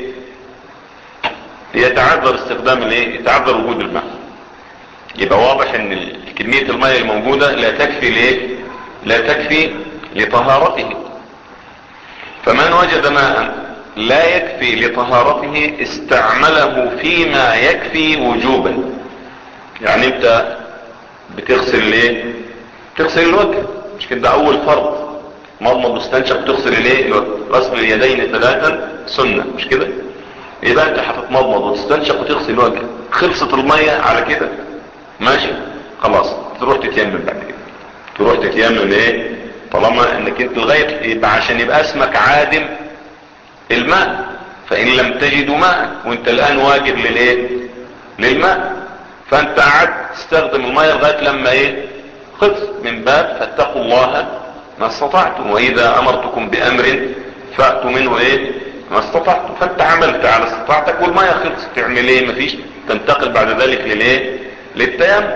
يتعذر استخدام الايه يتعذر وجود الماء يبقى واضح ان كمية الماء الموجودة لا تكفي ليه لا تكفي لطهارته فمن وجد ماء لا يكفي لطهارته استعمله فيما يكفي وجوبا يعني انت بتغسل ليه تغسل الوجه مش كده اول فرض مضمض مستنشق تغسل الايه غسل اليدين ثلاثا سنة مش كده يبقى انت هتتمضمض وتستنشق وتغسل الوجه خلصت المية على كده ماشي خلاص تروح تتيمم بعد كده تروح تتيمم ايه طالما انك انت لغاية يبقى عشان يبقى اسمك عادم الماء فان لم تجدوا ماء وانت الان واجب للايه للماء فانت قعدت تستخدم المية لغاية لما ايه خلص من باب فاتقوا الله ما استطعتم واذا امرتكم بامر فاتوا منه ايه ما استطعتم فانت عملت على استطاعتك والمية خلص تعمل ايه مفيش تنتقل بعد ذلك للايه للتيمم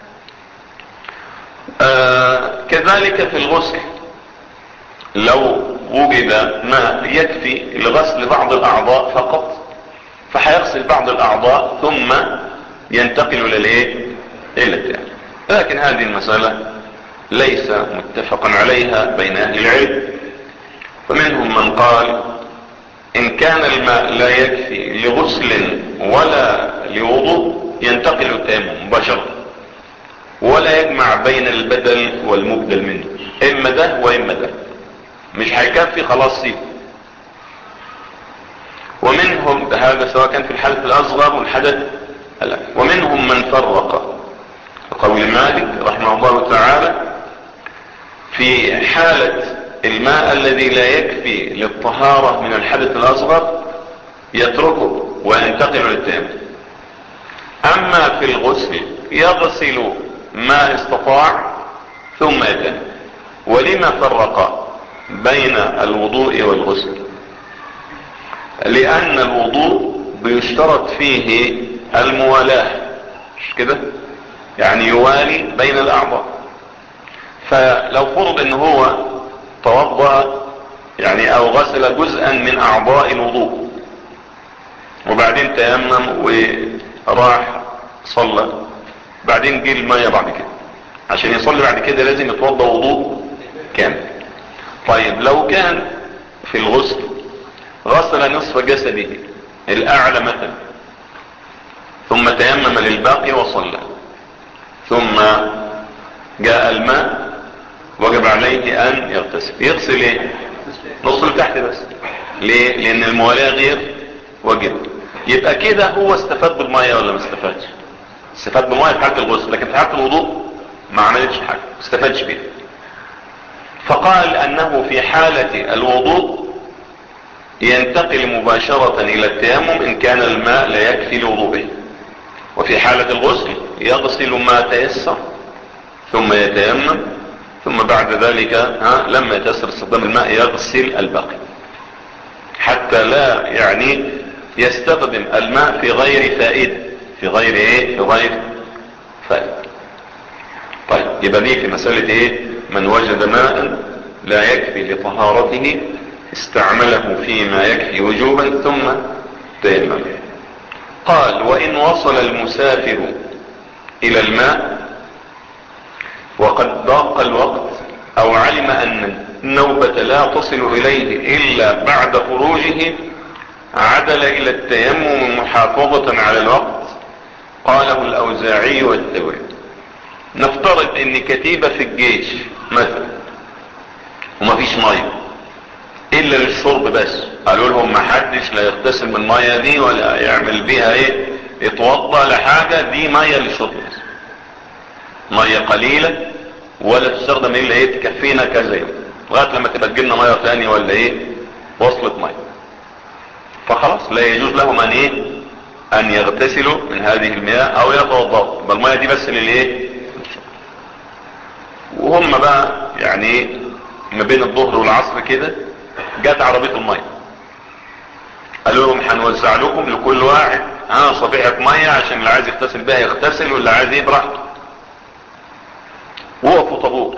آه كذلك في الغسل لو وجد ماء يكفي لغسل بعض الاعضاء فقط فهيغسل بعض الاعضاء ثم ينتقل للايه الى التيمم لكن هذه المسألة ليس متفقا عليها بين اهل العلم فمنهم من قال ان كان الماء لا يكفي لغسل ولا لوضوء ينتقل التيمم مباشرة ولا يجمع بين البدل والمبدل منه اما ده واما ده مش هيكفي خلاص سيبه ومنهم هذا سواء كان في الحدث الاصغر والحدث لا ومنهم من فرق قول مالك رحمه الله تعالى في حالة الماء الذي لا يكفي للطهارة من الحدث الاصغر يتركه وينتقل للتيمم اما في الغسل يغسل ما استطاع ثم يتيمم ولما فرق بين الوضوء والغسل لان الوضوء بيشترط فيه الموالاة مش كده يعني يوالي بين الاعضاء فلو فرض ان هو توضأ يعني او غسل جزءا من اعضاء الوضوء وبعدين تيمم وراح صلى بعدين جه المية بعد كده عشان يصلي بعد كده لازم يتوضى وضوء كامل طيب لو كان في الغسل غسل نصف جسده الاعلى مثلا ثم تيمم للباقي وصلى ثم جاء الماء وجب عليه ان يغتسل يغسل ايه نص اللي تحت بس ليه لان الموالاة غير واجب يبقى كده هو استفاد بالمية ولا ما استفادش استفاد بالمية في حالة الغسل لكن في حالة الوضوء ما عملتش حاجة ما استفادش بيها فقال انه في حالة الوضوء ينتقل مباشرة الى التيمم ان كان الماء لا يكفي لوضوءه وفي حالة الغسل يغسل ما تيسر ثم يتيمم ثم بعد ذلك ها لما يتيسر استخدام الماء يغسل الباقي حتى لا يعني يستخدم الماء في غير فائدة في غير ايه في غير فائد طيب يبقى دي في مسألة ايه من وجد ماء لا يكفي لطهارته استعمله فيما يكفي وجوبا ثم تيمم قال وإن وصل المسافر إلى الماء وقد ضاق الوقت أو علم أن النوبة لا تصل إليه إلا بعد خروجه عدل إلى التيمم محافظة على الوقت قاله الأوزاعي والثوري نفترض ان كتيبة في الجيش مثلا ومفيش ميه الا للشرب بس قالوا لهم ما حدش لا يغتسل من الميه دي ولا يعمل بيها ايه يتوضا لحاجه دي ميه للشرب بس ميه قليله ولا تستخدم الا ايه تكفينا كذا يوم لغايه لما تبقى تجيلنا ميه ثانيه ولا ايه وصلت ميه فخلاص لا يجوز لهم ان ايه ان يغتسلوا من هذه المياه او يتوضاوا بل الميه دي بس للايه وهم بقى يعني ما بين الظهر والعصر كده جت عربية المية قالوا لهم هنوزع لكم لكل واحد ها صفيحة مية عشان اللي عايز يغتسل بها يغتسل واللي عايز ايه براحته وقفوا طابور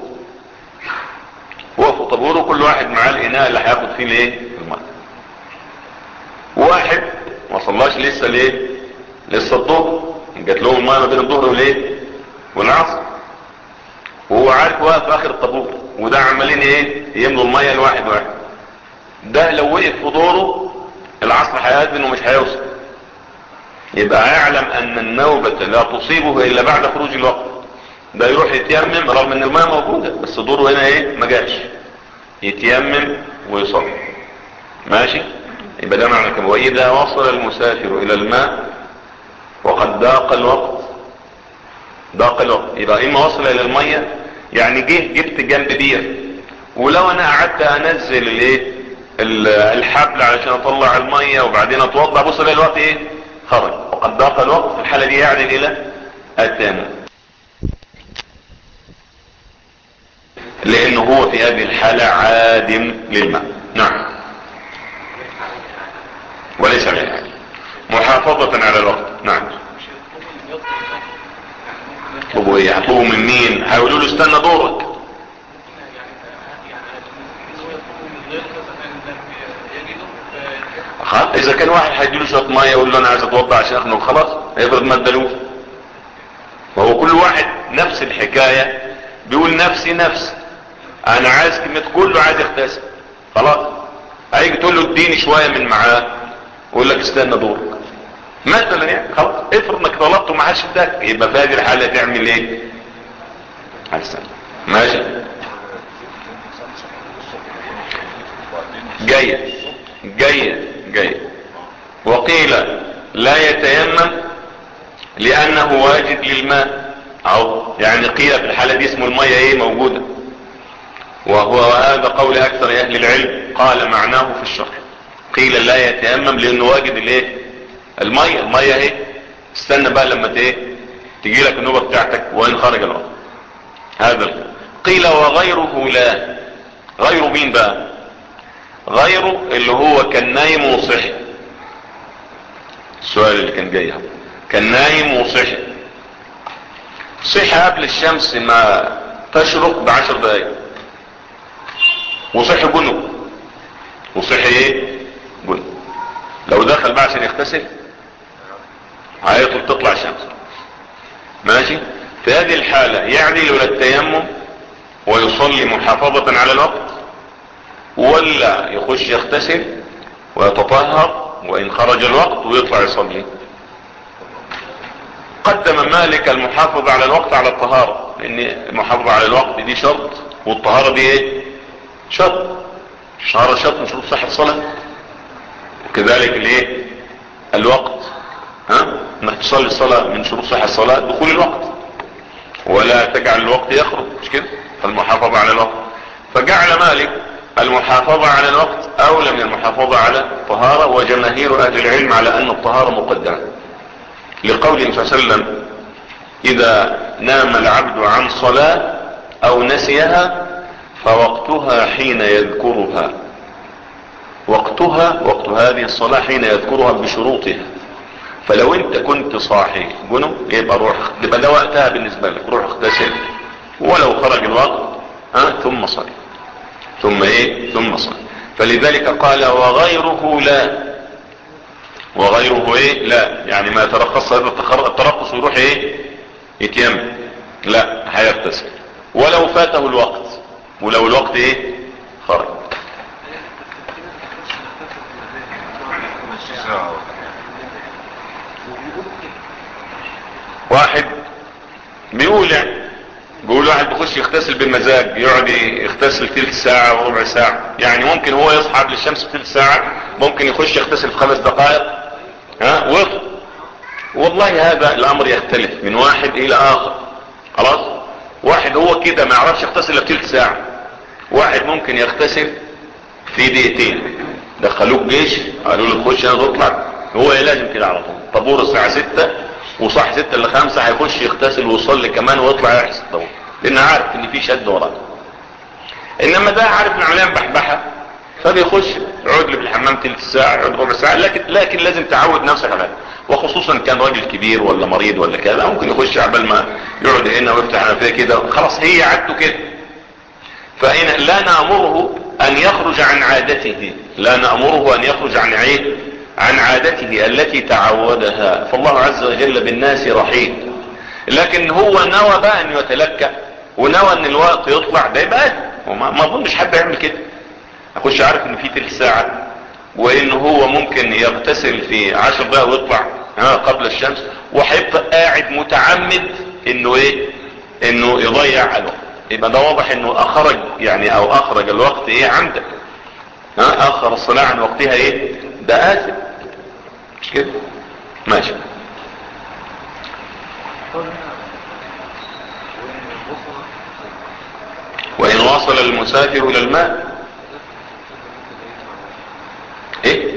وقفوا طابور وكل واحد معاه الاناء اللي هياخد فيه الايه المية واحد ما صلاش لسه ليه لسه الظهر جات لهم المية ما بين الظهر والايه والعصر وهو عارف واقف اخر الطابور وده عمالين ايه يملوا المية الواحد واحد ده لو وقف في دوره العصر هيأذن ومش هيوصل يبقى يعلم ان النوبة لا تصيبه الا بعد خروج الوقت ده يروح يتيمم رغم ان الماء موجودة بس دوره هنا ايه ما جاش يتيمم ويصلي ماشي يبقى ده معنى كم واذا وصل المسافر الى الماء وقد ضاق الوقت ضاق الوقت يبقى اما وصل الى المية يعني جه جبت جنب بير ولو انا قعدت انزل الايه الحبل علشان اطلع المية وبعدين اتوضع بص الاقي الوقت ايه خرج وقد ضاق الوقت في الحالة دي يعدل الى التيمم لانه هو في هذه الحالة عادم للماء نعم وليس عليها محافظة على الوقت نعم يطلبوا ايه يطلبوا من مين هيقولوا له استنى دورك اذا كان واحد هيديله شويه ميه يقول له انا عايز اتوضا عشان اخنق خلاص افرض ما ادالوش وهو كل واحد نفس الحكايه بيقول نفسي نفسي انا عايز كلمه كله عايز يغتسل خلاص هيجي تقول له اديني شويه من معاه يقول لك استنى دورك مثلا يعني خلاص افرض انك طلبته وما حدش اداك يبقى في هذه الحاله تعمل ايه؟ احسن ماشي جيد جيد جيد وقيل لا يتيمم لانه واجد للماء او يعني قيل في الحالة دي اسم المية ايه موجودة وهو هذا قول اكثر اهل العلم قال معناه في الشرح قيل لا يتيمم لانه واجد الايه المية المية ايه استنى بقى لما ايه تجي لك النوبة بتاعتك وان خرج الوقت هذا قيل وغيره لا غير مين بقى غيره اللي هو كان نايم وصحي السؤال اللي كان جاي كان نايم وصحي صحي قبل الشمس ما تشرق بعشر دقايق وصحي جنب وصحي ايه جنب لو دخل بقى عشان يغتسل هيطلب تطلع الشمس ماشي في هذه الحالة يعدل الى التيمم ويصلي محافظة على الوقت ولا يخش يغتسل ويتطهر وان خرج الوقت ويطلع يصلي قدم مالك المحافظة على الوقت على الطهارة لان المحافظة على الوقت دي شرط والطهارة دي ايه شرط الطهارة شرط من شروط صحة الصلاة وكذلك الايه الوقت ها انك تصلي الصلاة من شروط صحة الصلاة دخول الوقت ولا تجعل الوقت يخرج مش كده فالمحافظة على الوقت فجعل مالك المحافظة على الوقت اولى من المحافظة على الطهارة وجماهير اهل العلم على ان الطهارة مقدمة لقوله صلى الله عليه وسلم اذا نام العبد عن صلاة او نسيها فوقتها حين يذكرها وقتها وقت هذه الصلاة حين يذكرها بشروطها فلو انت كنت صاحي جنب يبقى روح يبقى ده وقتها بالنسبة لك روح اغتسل ولو خرج الوقت ها ثم صلي ثم ايه ثم صلي فلذلك قال وغيره لا وغيره ايه لا يعني ما يترخص هذا الترخص ويروح ايه يتيمم لا هيغتسل ولو فاته الوقت ولو الوقت ايه خرج واحد بيقول يعني بيقول واحد بيخش يغتسل بالمزاج يقعد يغتسل تلت ساعة وربع ساعة يعني ممكن هو يصحى قبل الشمس تلت ساعة ممكن يخش يغتسل في خمس دقائق ها ويطلع والله هذا الامر يختلف من واحد الى اخر خلاص واحد هو كده ما يعرفش يغتسل الا تلت ساعة واحد ممكن يغتسل في دقيقتين دخلوه الجيش قالوا له خش انا تطلع هو لازم كده على طول طابور الساعة ستة وصح ستة الا خمسة هيخش يغتسل ويصلي كمان ويطلع يحسن طبعا لان عارف ان في شد وراه انما ده عارف ان عمليا بحبحة فبيخش يقعد لي في الحمام تلت ساعة يقعد ربع ساعة لكن لكن لازم تعود نفسك على هذا وخصوصا كان راجل كبير ولا مريض ولا كذا ممكن يخش عبال ما يقعد هنا ويفتح حنفيه كده خلاص هي عادته كده فإن لا نأمره ان يخرج عن عادته لا نأمره ان يخرج عن عيه عن عادته التي تعودها فالله عز وجل بالناس رحيم لكن هو نوى بقى ان يتلكى ونوى ان الوقت يطلع ده يبقى وما اظنش حد يعمل كده اخش عارف ان في تلت ساعة وان هو ممكن يغتسل في عشر دقايق ويطلع ها قبل الشمس وهيبقى قاعد متعمد انه ايه انه يضيع الوقت يبقى ده واضح انه اخرج يعني او اخرج الوقت ايه عندك ها اخر الصلاة عن وقتها ايه ده آثم مش كده ماشي وإن وصل المسافر إلى الماء ايه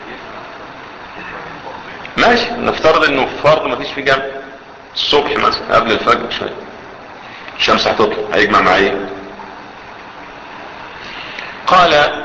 ماشي نفترض انه فرض مفيش في جنب الصبح مثلا قبل الفجر شوية الشمس هتطلع هيجمع مع ايه قال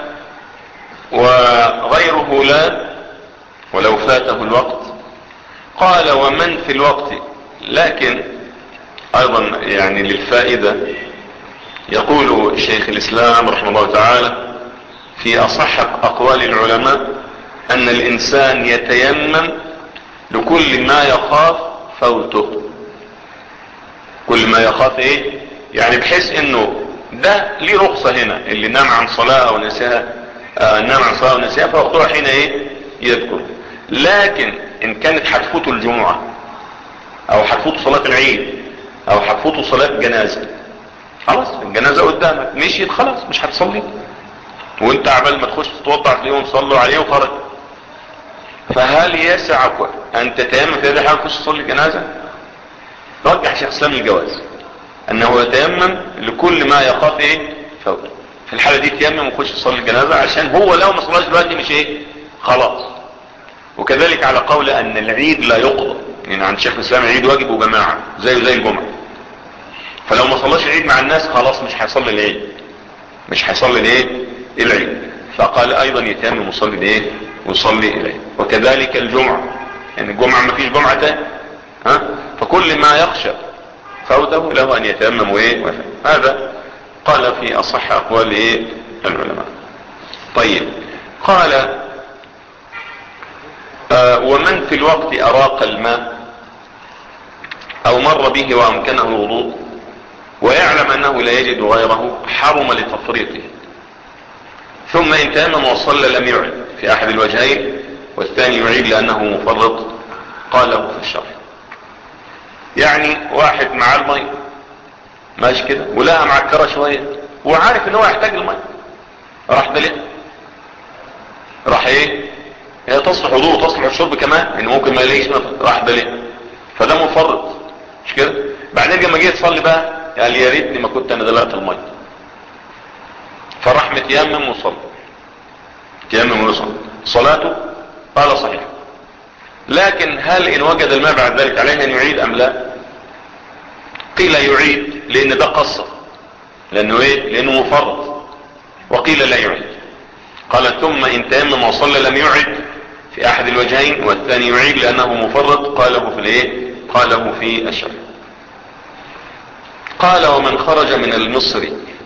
وغيره لا ولو فاته الوقت قال ومن في الوقت لكن ايضا يعني للفائدة يقول شيخ الاسلام رحمه الله تعالى في اصح اقوال العلماء ان الانسان يتيمم لكل ما يخاف فوته كل ما يخاف ايه يعني بحيث انه ده ليه رخصة هنا اللي نام عن صلاة او نساها آه نام عن صلاة او نساها فوقتها حين ايه يذكر لكن ان كانت هتفوته الجمعة او هتفوته صلاة العيد او هتفوته صلاة جنازة خلاص الجنازة قدامك مشيت خلاص مش هتصلي وانت عبال ما تخش تتوضع تلاقيهم صلوا عليه وخرج فهل يسعك ان تتيمم في هذه الحالة تخش تصلي جنازة رجح شيخ اسلام الجواز انه يتيمم لكل ما يخاف ايه فوت في الحالة دي تيمم ويخش يصلي الجنازة عشان هو لو ما صلاش دلوقتي مش ايه خلاص وكذلك على قول ان العيد لا يقضى يعني عند شيخ الاسلام العيد واجب وجماعة زيه زي الجمعة فلو ما صلاش العيد مع الناس خلاص مش هيصلي العيد مش هيصلي الايه العيد فقال ايضا يتيمم ويصلي الايه ويصلي العيد وكذلك الجمعة يعني الجمعة ما فيش جمعة تاني ها فكل ما يخشى فوته له ان يتيمم وايه وفعل. هذا قال في اصح اقوال ايه العلماء طيب قال آه ومن في الوقت اراق الماء او مر به وامكنه الوضوء ويعلم انه لا يجد غيره حرم لتفريطه ثم ان تيمم وصلى لم يعد في احد الوجهين والثاني يعيد لانه مفرط قاله في الشرح يعني واحد معاه المي ماشي كده ولقى معكره شويه وعارف ان هو يحتاج المي راح ده ليه راح ايه هي تصلح وضوء وتصلح الشرب كمان ان ممكن ما يلاقيش نفس راح ده ليه فده مفرط مش كده بعدين لما جه يصلي بقى قال يا ريتني ما كنت انا دلقت المي فراح متيمم وصلى تيمم وصلى صلاته قال صحيح لكن هل ان وجد الماء بعد ذلك عليه ان يعيد ام لا قيل يعيد لان ده قصر لانه ايه لانه مفرط وقيل لا يعيد قال ثم ان تيمم وصلى لم يعد في احد الوجهين والثاني يعيد لانه مفرط قاله في الايه قاله في الشرع قال ومن خرج من المصر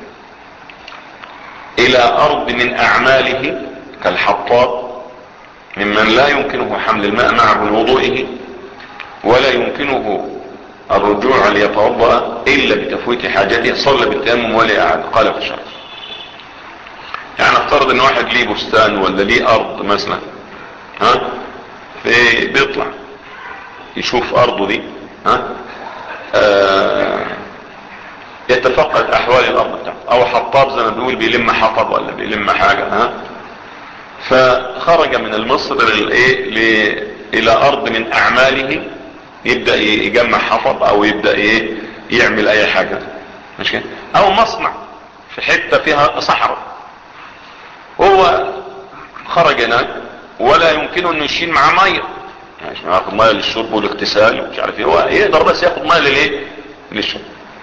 الى ارض من اعماله كالحطاب ممن لا يمكنه حمل الماء معه لوضوئه ولا يمكنه الرجوع ليتوضا الا بتفويت حاجته صلى بالتيمم ولا اعاد قال في الشرع يعني افترض ان واحد ليه بستان ولا ليه ارض مثلا ها في بيطلع يشوف ارضه دي ها آه يتفقد احوال الارض بتاعته او حطاب زي ما بيقول بيلم حطب ولا بيلم حاجة ها فخرج من المصر للايه الى ارض من اعماله يبدأ يجمع حطب او يبدأ ايه يعمل اي حاجة مش كده او مصنع في حتة فيها صحراء هو خرج هناك ولا يمكنه انه يشيل معاه ميه يعني مش ياخد ميه للشرب والاغتسال ومش عارف ايه هو يقدر بس ياخد ميه للايه للشرب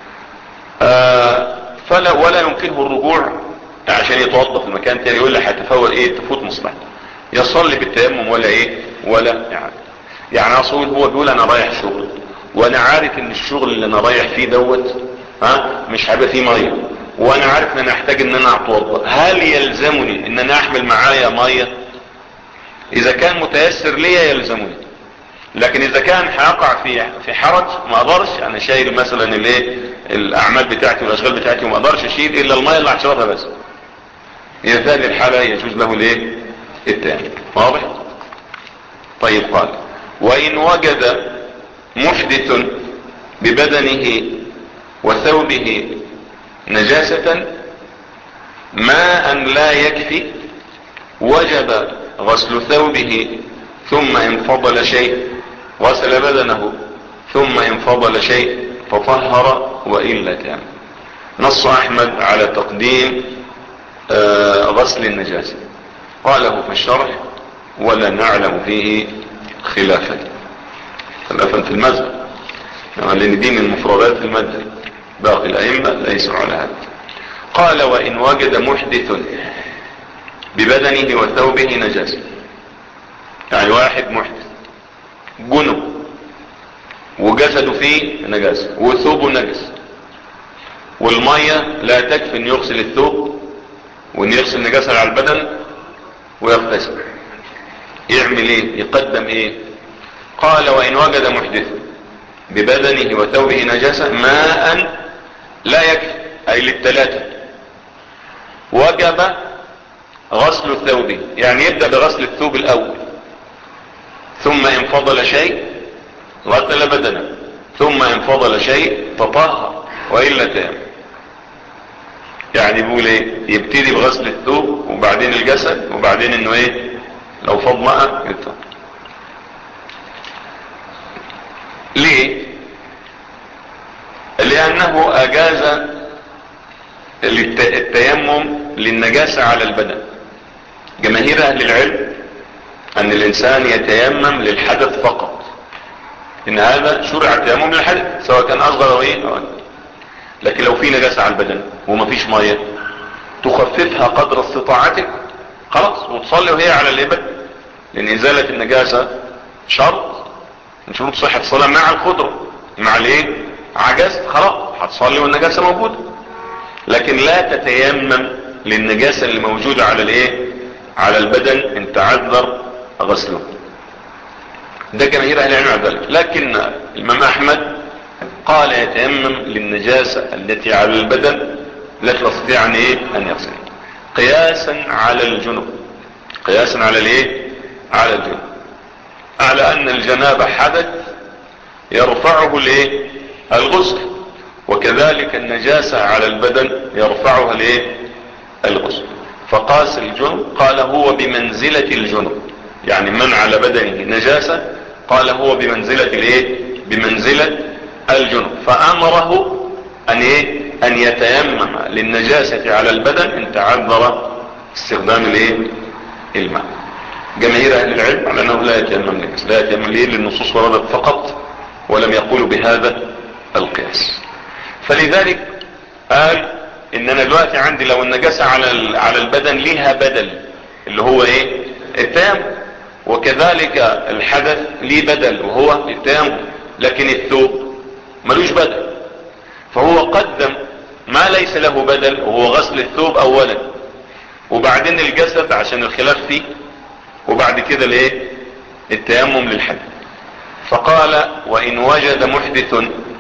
آه فلا ولا يمكنه الرجوع عشان يتوضا في مكان تاني يقول لي هتفوت ايه تفوت مصلحته يصلي بالتيمم ولا ايه ولا يعني يعني اصول هو بيقول انا رايح شغل وانا عارف ان الشغل اللي انا رايح فيه دوت ها مش هيبقى فيه ميه وانا عارف ان انا احتاج ان انا اتوضا هل يلزمني ان انا احمل معايا ميه اذا كان متيسر ليا يلزمني لكن اذا كان هيقع في في حرج ما اقدرش انا شايل مثلا الايه الاعمال بتاعتي والاشغال بتاعتي وما اقدرش اشيل الا الميه اللي هشربها بس اذا في هذه الحاله يجوز له الايه التاني واضح طيب قال وان وجد محدث ببدنه وثوبه نجاسة ماء لا يكفي وجب غسل ثوبه ثم ان فضل شيء غسل بدنه ثم ان فضل شيء تطهر وإلا تام نص احمد على تقديم آه غسل النجاسة قاله في الشرح ولا نعلم فيه خلافا خلافا في المذهب لان دي من مفردات المذهب باقي الائمة ليسوا على هذا قال وان وجد محدث ببدنه وثوبه نجاسة يعني واحد محدث جنب وجسده فيه نجاسة وثوبه نجس والمية لا تكفي ان يغسل الثوب وان يغسل نجاسة على البدن ويغتسل يعمل ايه يقدم ايه قال وان وجد محدث ببدنه وثوبه نجاسة ماء لا يكفي اي للثلاثة وجب غسل الثوب يعني يبدأ بغسل الثوب الاول ثم ان فضل شيء غسل بدنه ثم ان فضل شيء تطهر وإلا تام يعني بيقول ايه يبتدي بغسل الثوب وبعدين الجسد وبعدين انه ايه لو فض ماء يطهر ليه لانه اجاز التيمم للنجاسة على البدن جماهير اهل العلم ان الانسان يتيمم للحدث فقط ان هذا شرع التيمم للحدث سواء كان اصغر او ايه أو لكن لو في نجاسة على البدن ومفيش مية تخففها قدر استطاعتك خلاص وتصلي وهي على الابد لان ازالة النجاسة شرط من شروط صحة الصلاة مع القدرة مع الايه عجزت خلاص هتصلي والنجاسة موجودة لكن لا تتيمم للنجاسة اللي موجودة على الايه على البدن ان تعذر غسله ده جماهير اهل العلم على ذلك لكن الامام احمد قال يتيمم للنجاسة التي على البدن لا تستطيع ان ايه ان يغسل قياسا على الجنب قياسا على الايه على الجنب على ان الجنابة حدث يرفعه الايه الغسل وكذلك النجاسة على البدن يرفعها الايه الغسل فقاس الجنب قال هو بمنزلة الجنب يعني من على بدنه نجاسة قال هو بمنزلة الايه بمنزلة الجنب فامره ان ايه ان يتيمم للنجاسة على البدن ان تعذر استخدام الايه الماء جماهير اهل العلم على انه لا يتيمم للنجاسة لا يتيمم ليه للنصوص وردت فقط ولم يقولوا بهذا القياس فلذلك قال ان انا دلوقتي عندي لو النجاسة على على البدن ليها بدل اللي هو ايه التيمم وكذلك الحدث ليه بدل وهو التيمم لكن الثوب ملوش بدل فهو قدم ما ليس له بدل وهو غسل الثوب اولا وبعدين الجسد عشان الخلاف فيه وبعد كده الايه التيمم للحدث فقال وان وجد محدث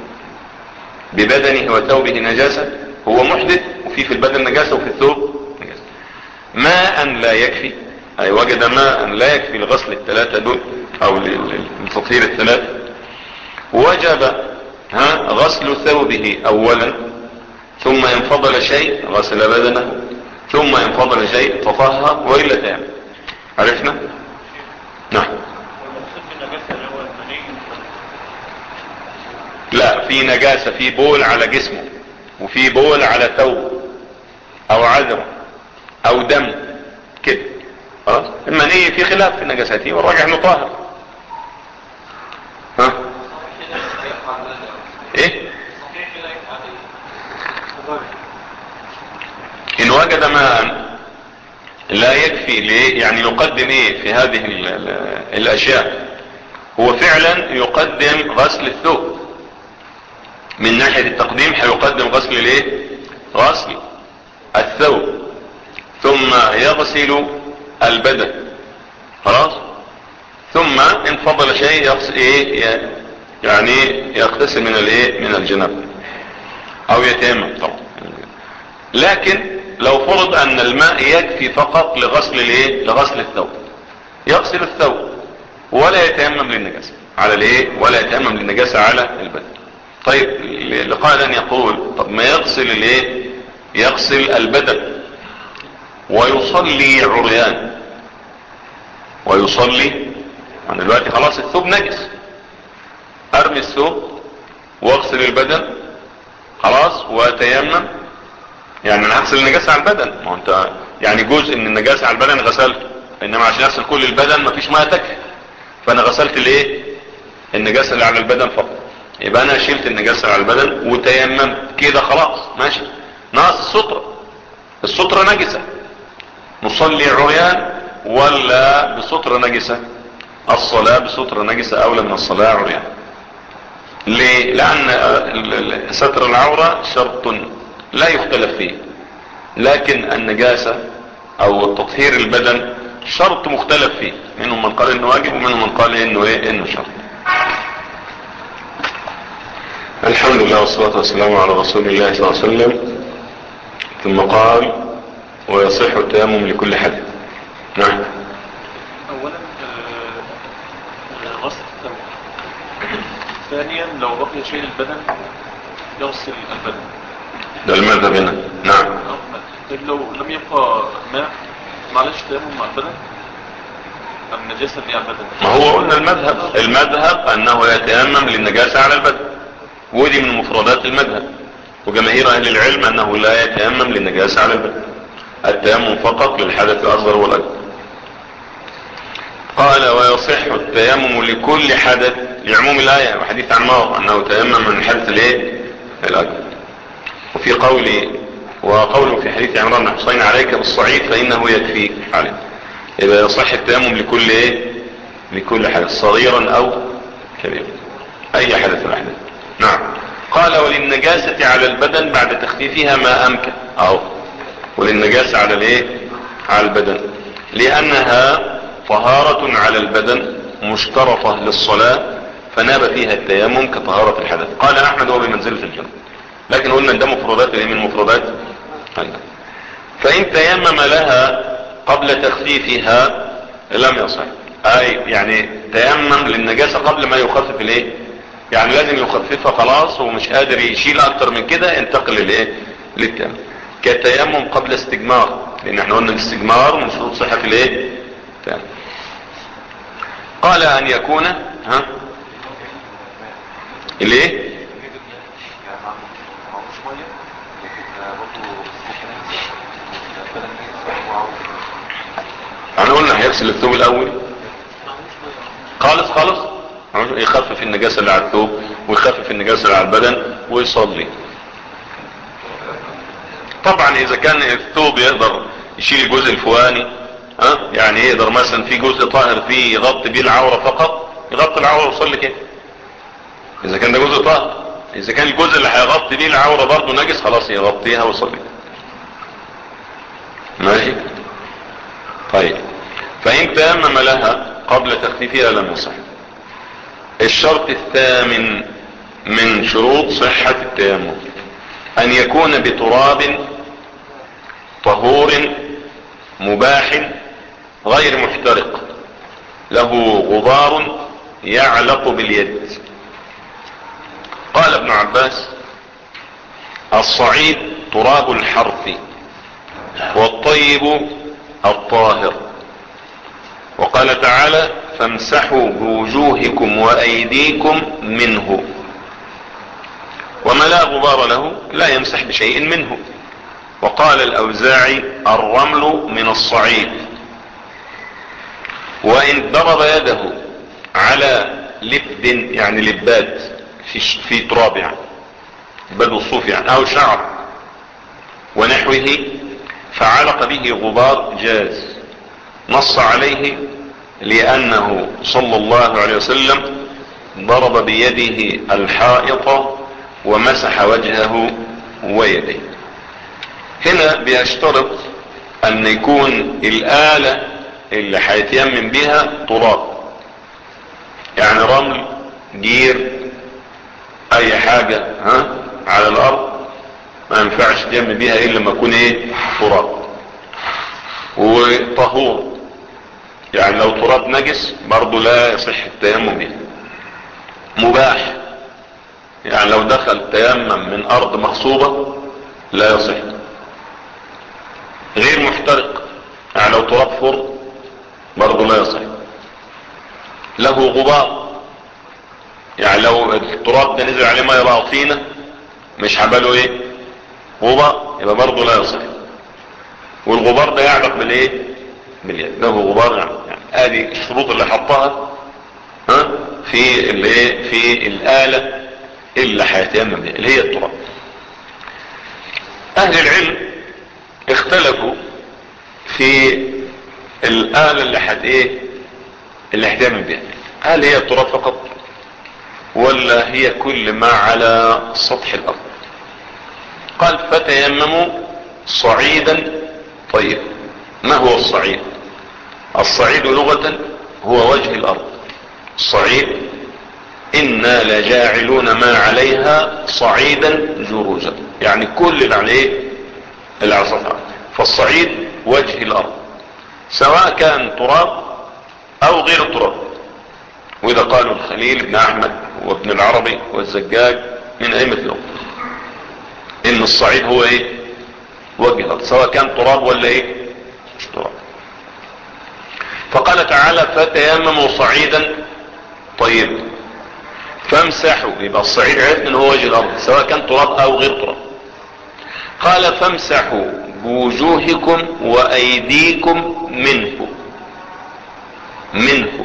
ببدنه وثوبه نجاسة هو محدث وفي في البدن نجاسة وفي الثوب نجاسة ماء لا يكفي اي وجد ماء لا يكفي لغسل الثلاثة دول او لتطهير الثلاثة وجب ها غسل ثوبه اولا ثم ان فضل شيء غسل بدنه ثم ان فضل شيء تطهر وإلا تعمل عرفنا نعم لا في نجاسة في بول على جسمه وفي بول على ثوب او عذرة او دم كده خلاص المنية في خلاف في نجاسته والراجع انه طاهر ها ايه ان وجد ماء لا يكفي ليه يعني يقدم ايه في هذه ال ال الاشياء هو فعلا يقدم غسل الثوب من ناحية التقديم هيقدم غسل الايه غسل الثوب ثم يغسل البدن خلاص ثم ان فضل شيء يغسل ايه يعني يغتسل من الايه من الجنب او يتيمم طبعا لكن لو فرض ان الماء يكفي فقط لغسل الايه لغسل الثوب يغسل الثوب ولا يتيمم للنجاسة على الايه ولا يتيمم للنجاسة على البدن طيب لقال ان يقول طب ما يغسل الايه يغسل البدن ويصلي عريان ويصلي انا دلوقتي خلاص الثوب نجس ارمي الثوب واغسل البدن خلاص واتيمم يعني انا هغسل النجاسة على البدن ما انت يعني جزء من النجاسة على البدن غسلته انما عشان اغسل كل البدن مفيش ميه تكفي فانا غسلت الايه النجاسة اللي على البدن فقط يبقى انا شلت النجاسة على البدن وتيممت كده خلاص ماشي ناقص السطرة السطرة نجسة نصلي عريان ولا بسطرة نجسة الصلاة بسطرة نجسة اولى من الصلاة عريان ليه لان ستر العورة شرط لا يختلف فيه لكن النجاسة او تطهير البدن شرط مختلف فيه منهم من قال انه واجب ومنهم من قال انه ايه انه شرط الحمد لله والصلاة والسلام على رسول الله صلى الله عليه وسلم ثم قال ويصح التيمم لكل حدث نعم اولا غسل الثوب ثانيا لو بقي شيء البدن يغسل البدن ده المذهب هنا نعم طيب لو لم يبقى ماء معلش تيمم مع البدن النجاسة اللي على البدن ما هو قلنا المذهب المذهب انه يتيمم للنجاسة على البدن ودي من مفردات المذهب وجماهير اهل العلم انه لا يتيمم للنجاسة على البدن التيمم فقط للحدث الاصغر والاكبر قال ويصح التيمم لكل حدث لعموم الايه وحديث عن مار انه تيمم من الحدث الايه الاكبر وفي قول وقوله في حديث عمران بن حسين عليك بالصعيد فانه يكفيك عليه يبقى يصح التيمم لكل ايه لكل حدث صغيرا او كبيرا اي حدث من الاحداث نعم قال وللنجاسة على البدن بعد تخفيفها ما امكن اهو وللنجاسة على الايه على البدن لانها طهارة على البدن مشترطة للصلاة فناب فيها التيمم كطهارة الحدث قال احمد هو بمنزلة الجنة لكن قلنا ان ده مفردات من مفردات فان تيمم لها قبل تخفيفها لم يصح اي يعني تيمم للنجاسة قبل ما يخفف الايه يعني لازم يخففها خلاص ومش قادر يشيل اكتر من كده ينتقل للايه للتيمم كتيمم قبل استجمار لان احنا قلنا الاستجمار من شروط صحة الايه تيمم قال ان يكون ها الايه احنا قلنا هيغسل الثوب الاول خالص خالص يخفف النجاسة اللي على الثوب ويخفف النجاسة اللي على البدن ويصلي طبعا اذا كان الثوب يقدر يشيل الجزء الفواني ها يعني يقدر مثلا في جزء طاهر فيه يغطي بيه العورة فقط يغطي العورة ويصلي كده اذا كان ده جزء طاهر اذا كان الجزء اللي هيغطي بيه العورة برضه نجس خلاص يغطيها ويصلي ماشي طيب فان تيمم لها قبل تخفيفها لم يصح الشرط الثامن من شروط صحة التيمم ان يكون بتراب طهور مباح غير محترق له غبار يعلق باليد قال ابن عباس الصعيد تراب الحرث والطيب الطاهر وقال تعالى فامسحوا بوجوهكم وايديكم منه وما لا غبار له لا يمسح بشيء منه وقال الاوزاعي الرمل من الصعيد وان ضرب يده على لب يعني لباد في, في تراب يعني بدو الصوف يعني او شعر ونحوه فعلق به غبار جاز نص عليه لانه صلى الله عليه وسلم ضرب بيده الحائط ومسح وجهه ويديه هنا بيشترط ان يكون الآلة اللي هيتيمم بها تراب يعني رمل جير اي حاجة ها على الارض ما ينفعش تيمم بيها الا لما يكون ايه تراب وطهور يعني لو تراب نجس برضه لا يصح التيمم به مباح يعني لو دخل تيمم من ارض مغصوبة لا يصح غير محترق يعني لو تراب فرن برضه لا يصح له غبار يعني لو التراب ده نزل عليه ميه بقى طينه مش هباله ايه غبار يبقى برضه لا يصح والغبار ده يعلق بالايه باليد له غبار يعني, يعني ادي الشروط اللي حطها ها في الايه في الاله اللي هيتيمم بها اللي هي التراب اهل العلم اختلفوا في الآلة اللي حد ايه اللي هتعمل بها هل هي التراب فقط ولا هي كل ما على سطح الارض قال فتيمموا صعيدا طيب ما هو الصعيد الصعيد لغة هو وجه الارض الصعيد انا لجاعلون ما عليها صعيدا جروزا يعني كل اللي عليه اللي على سطح فالصعيد وجه الارض سواء كان تراب او غير التراب واذا قالوا الخليل بن احمد وابن العربي والزجاج من ائمة اللغة ان الصعيد هو ايه وجه الارض سواء كان تراب ولا ايه مش تراب فقال تعالى فتيمموا صعيدا طيب فامسحوا يبقى الصعيد عرفنا ان هو وجه الارض سواء كان تراب او غير تراب قال فامسحوا بوجوهكم وايديكم منه منه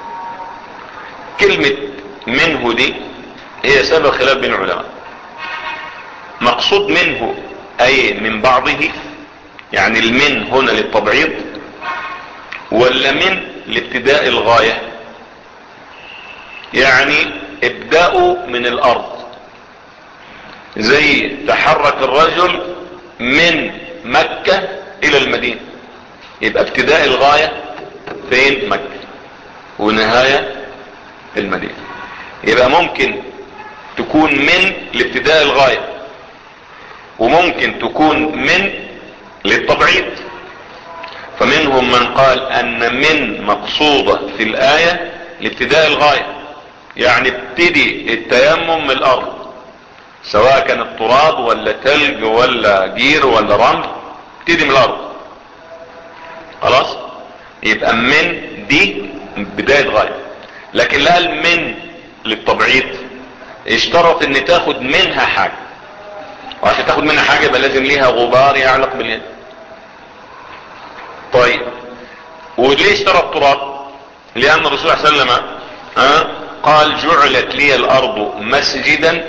كلمة منه دي هي سبب خلاف بين العلماء مقصود منه اي من بعضه يعني المن هنا للتبعيض ولا من لابتداء الغاية يعني ابدأوا من الارض زي تحرك الرجل من مكة الى المدينة يبقى ابتداء الغاية فين مكة ونهاية المدينة يبقى ممكن تكون من لابتداء الغاية وممكن تكون من للتبعيد فمنهم من قال ان من مقصودة في الآية لابتداء الغاية يعني ابتدي التيمم من الارض سواء كان التراب ولا تلج ولا جير ولا رمل ابتدي من الارض خلاص يبقى من دي بداية غاية لكن لا من للتبعيد اشترط ان تاخد منها حاجة وعشان تاخد منها حاجة يبقى لازم ليها غبار يعلق باليد طيب وليه اشترط تراب لان الرسول صلى الله عليه وسلم اه قال جعلت لي الارض مسجدا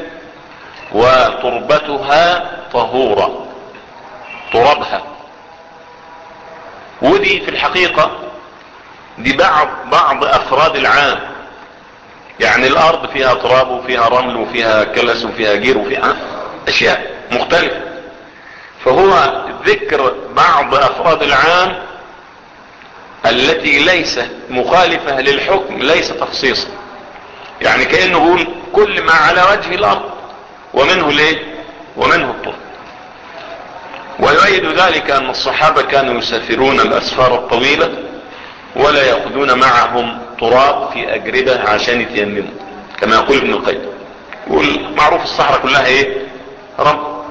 وتربتها طهورا ترابها ودي في الحقيقة دي بعض بعض افراد العام يعني الارض فيها تراب وفيها رمل وفيها كلس وفيها جير وفيها اشياء مختلفة فهو ذكر بعض افراد العام التي ليست مخالفة للحكم ليس تخصيصا يعني كأنه يقول كل ما على وجه الارض ومنه ليه ومنه الطرق ويؤيد ذلك ان الصحابة كانوا يسافرون الاسفار الطويلة ولا يأخذون معهم تراب في اجربة عشان يتيمموا كما يقول ابن القيم يقول معروف الصحراء كلها ايه رب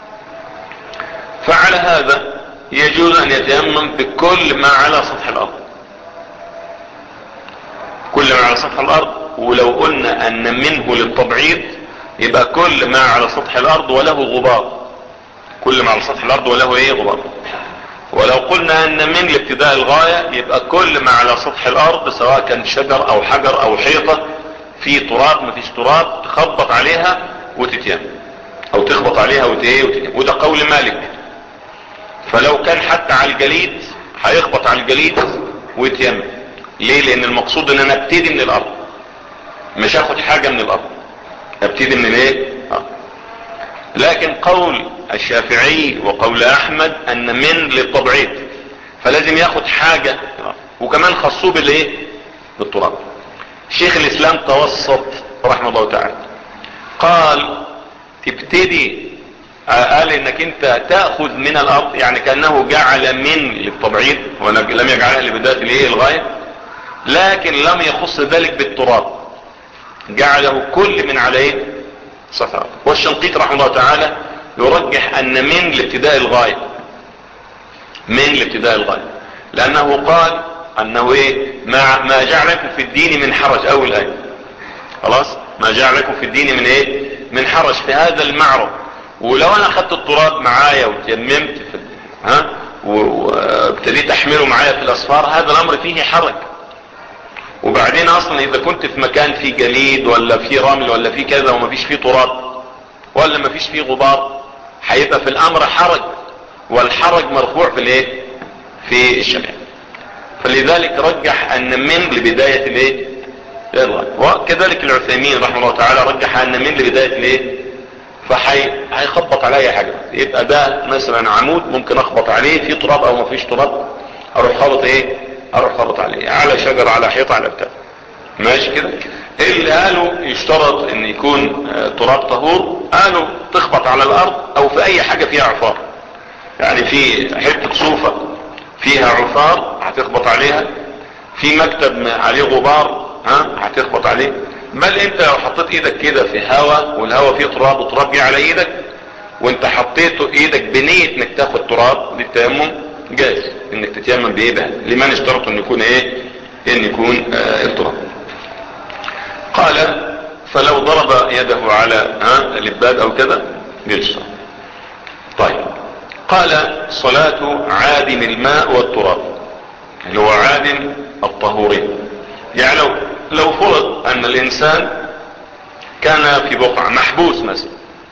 فعلى هذا يجوز ان يتيمم بكل ما على سطح الارض كل ما على سطح الارض ولو قلنا ان منه للتبعيض يبقى كل ما على سطح الارض وله غبار كل ما على سطح الارض وله ايه غبار ولو قلنا ان من لابتداء الغاية يبقى كل ما على سطح الارض سواء كان شجر او حجر او حيطة في تراب مفيش تراب تخبط عليها وتتيم او تخبط عليها وتتيم وده قول مالك فلو كان حتى على الجليد هيخبط على الجليد ويتيم ليه لان المقصود ان انا ابتدي من الارض مش هاخد حاجة من الارض ابتدي من الايه آه. لكن قول الشافعي وقول احمد ان من للتبعيض فلازم ياخد حاجة وكمان خصوه بالايه بالتراب شيخ الاسلام توسط رحمه الله تعالى قال تبتدي قال انك انت تأخذ من الارض يعني كأنه جعل من للتبعيض ولم يجعلها لبداية الايه الغاية لكن لم يخص ذلك بالتراب جعله كل من عليه سطح والشنقيط رحمه الله تعالى يرجح ان من لابتداء الغاية من لابتداء الغاية لانه قال انه ايه ما, ما جعلكم في الدين من حرج اول ايه خلاص ما جعلكم في الدين من ايه من حرج في هذا المعرض ولو انا اخدت التراب معايا وتيممت في ها وابتديت احمله معايا في الاسفار هذا الامر فيه حرج وبعدين اصلا اذا كنت في مكان فيه جليد ولا فيه رمل ولا فيه كذا ومفيش فيه تراب ولا مفيش فيه غبار هيبقى في الامر حرج والحرج مرفوع في الايه في الشريعه فلذلك رجح ان من لبداية الايه وكذلك العثيمين رحمه الله تعالى رجح ان من لبداية الايه فهيخبط على اي حاجة يبقى ده مثلا عمود ممكن اخبط عليه في تراب او مفيش تراب اروح خبط ايه اروح خبط عليه على شجر على حيطة على بتاع ماشي كده اللي قالوا يشترط ان يكون تراب طهور قالوا تخبط على الارض او في اي حاجة فيها عفار يعني في حتة صوفة فيها عفار هتخبط عليها في مكتب عليه غبار ها هتخبط عليه بل انت لو حطيت ايدك كده في هواء والهواء فيه تراب وتراب جه على ايدك وانت حطيت ايدك بنية انك تاخد تراب للتيمم جايز انك تتيمم بايه بقى لمن اشترط ان يكون ايه ان يكون آه التراب قال فلو ضرب يده على ها اللباد او كذا جلس طيب قال صلاة عادم الماء والتراب اللي هو عادم الطهورين يعني لو لو فرض ان الانسان كان في بقعة محبوس مثلا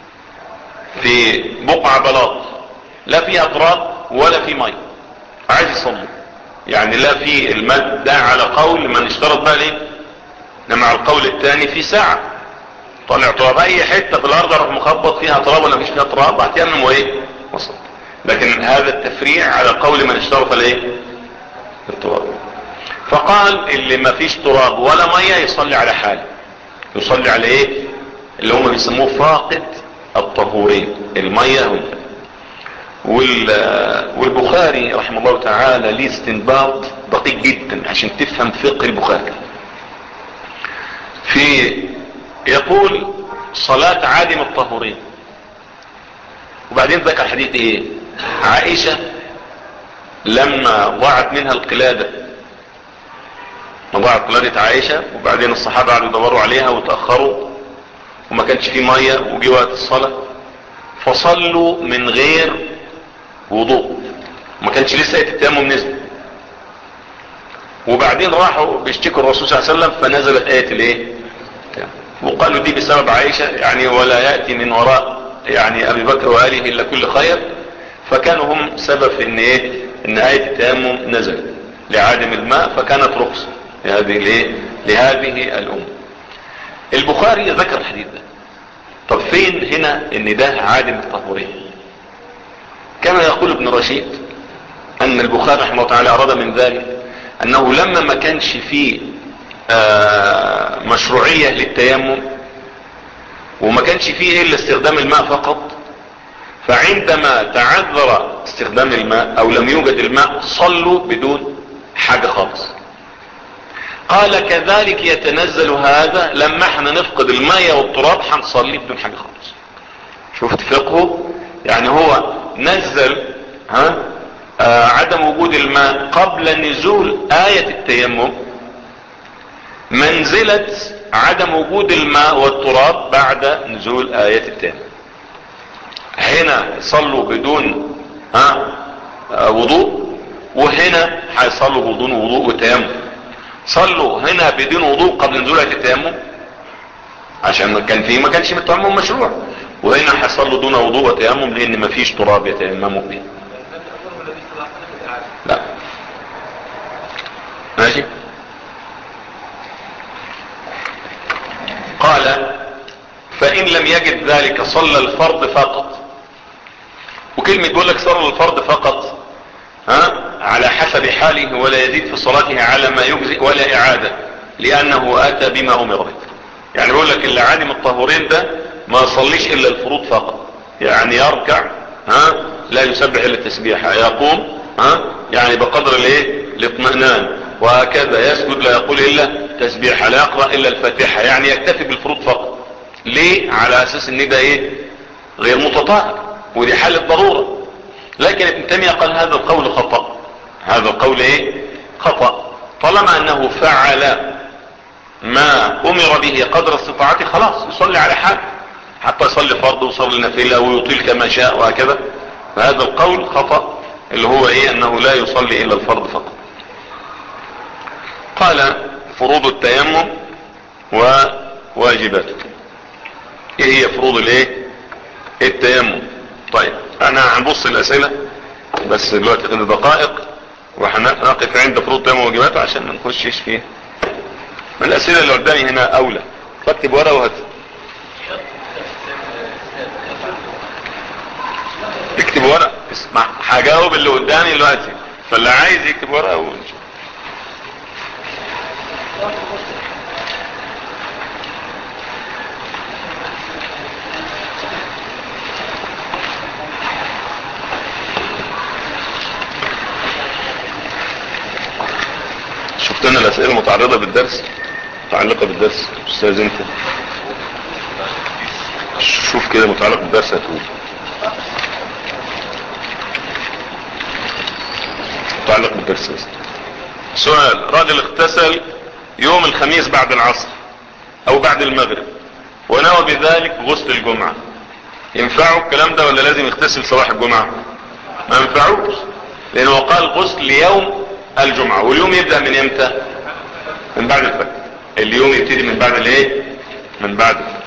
في بقعة بلاط لا فيها تراب ولا في مي عايز يصلي يعني لا في المد ده على قول من اشترط بقى ليه انما على القول الثاني في ساعة طلع تراب اي حتة في الارض اروح مخبط فيها تراب ولا مش فيها تراب هتيمم وايه وصل لكن هذا التفريع على قول من اشترط الايه التراب فقال اللي ما فيش تراب ولا مية يصلي على حاله يصلي على ايه اللي هم بيسموه فاقد الطهورين المية والماء والبخاري رحمه الله تعالى ليه استنباط دقيق جدا عشان تفهم فقه البخاري في يقول صلاة عادم الطهورين وبعدين ذكر حديث ايه عائشة لما ضاعت منها القلادة ما ضاعت قلادة عائشة وبعدين الصحابة قعدوا يدوروا عليها وتأخروا وما كانش في مية وجي وقت الصلاة فصلوا من غير وضوء ما كانش لسه ايه التيمم نزل وبعدين راحوا بيشتكوا الرسول صلى الله عليه وسلم فنزلت ايه الايه وقالوا دي بسبب عائشة يعني ولا يأتي من وراء يعني ابي بكر وآله الا كل خير فكانوا هم سبب في ان ايه ان آية التيمم نزل لعادم الماء فكانت رخصة لهذه الايه لهذه الامة البخاري ذكر الحديث ده طب فين هنا ان ده عادم الطهورين كما يقول ابن رشيد ان البخاري رحمه الله تعالى اراد من ذلك انه لما ما كانش فيه آه مشروعية للتيمم وما كانش فيه الا استخدام الماء فقط فعندما تعذر استخدام الماء او لم يوجد الماء صلوا بدون حاجة خالص قال كذلك يتنزل هذا لما احنا نفقد الماء والتراب هنصلي بدون حاجة خالص شفت فقهه يعني هو نزل ها آه عدم وجود الماء قبل نزول آية التيمم منزلة عدم وجود الماء والتراب بعد نزول آية التيمم هنا صلوا بدون ها آه وضوء وهنا هيصلوا بدون وضوء وتيمم صلوا هنا بدون وضوء قبل نزول آية التيمم عشان كان فيه ما كانش التيمم مشروع وهنا هيصلوا دون وضوء وتيمم لان مفيش تراب يتيمموا به لا ماشي قال فإن لم يجد ذلك صلى الفرض فقط وكلمة يقول لك صلى الفرض فقط ها على حسب حاله ولا يزيد في صلاته على ما يجزئ ولا إعادة لأنه أتى بما أمر به يعني بيقول لك اللي عادم الطهورين ده ما يصليش إلا الفروض فقط يعني يركع ها لا يسبح إلا التسبيحة يقوم ها يعني بقدر الايه الاطمئنان وهكذا يسجد لا يقول الا تسبيحة لا يقرأ الا الفاتحة يعني يكتفي بالفروض فقط ليه على اساس ان ده ايه غير متطهر ودي حالة ضرورة لكن ابن تيمية قال هذا القول خطأ هذا القول ايه خطأ طالما انه فعل ما امر به قدر استطاعته خلاص يصلي على حال حتى يصلي فرض ويصلي نافله ويطيل كما شاء وهكذا فهذا القول خطأ اللي هو ايه انه لا يصلي الا الفرض فقط قال فروض التيمم وواجباته ايه هي فروض الايه التيمم طيب انا هنبص الاسئلة بس دلوقتي كده دقائق وهنقف عند فروض التيمم وواجباته عشان ما نخشش فيه من الاسئلة اللي قدامي هنا اولى فاكتب ورقة وهات اكتب ورقة اسمع هجاوب اللي قدامي دلوقتي فاللي عايز يكتب ورقة ونشوف شفت انا الاسئله المتعرضه بالدرس متعلقه بالدرس استاذ انت شوف كده متعلق بالدرس هتقول متعلق بالدرس بس سؤال راجل اغتسل يوم الخميس بعد العصر او بعد المغرب ونوى بذلك غسل الجمعة ينفعه الكلام ده ولا لازم يغتسل صباح الجمعة ما ينفعوش لانه قال غسل يوم الجمعة واليوم يبدأ من امتى من بعد الفجر اليوم يبتدي من بعد الايه من بعد الفجر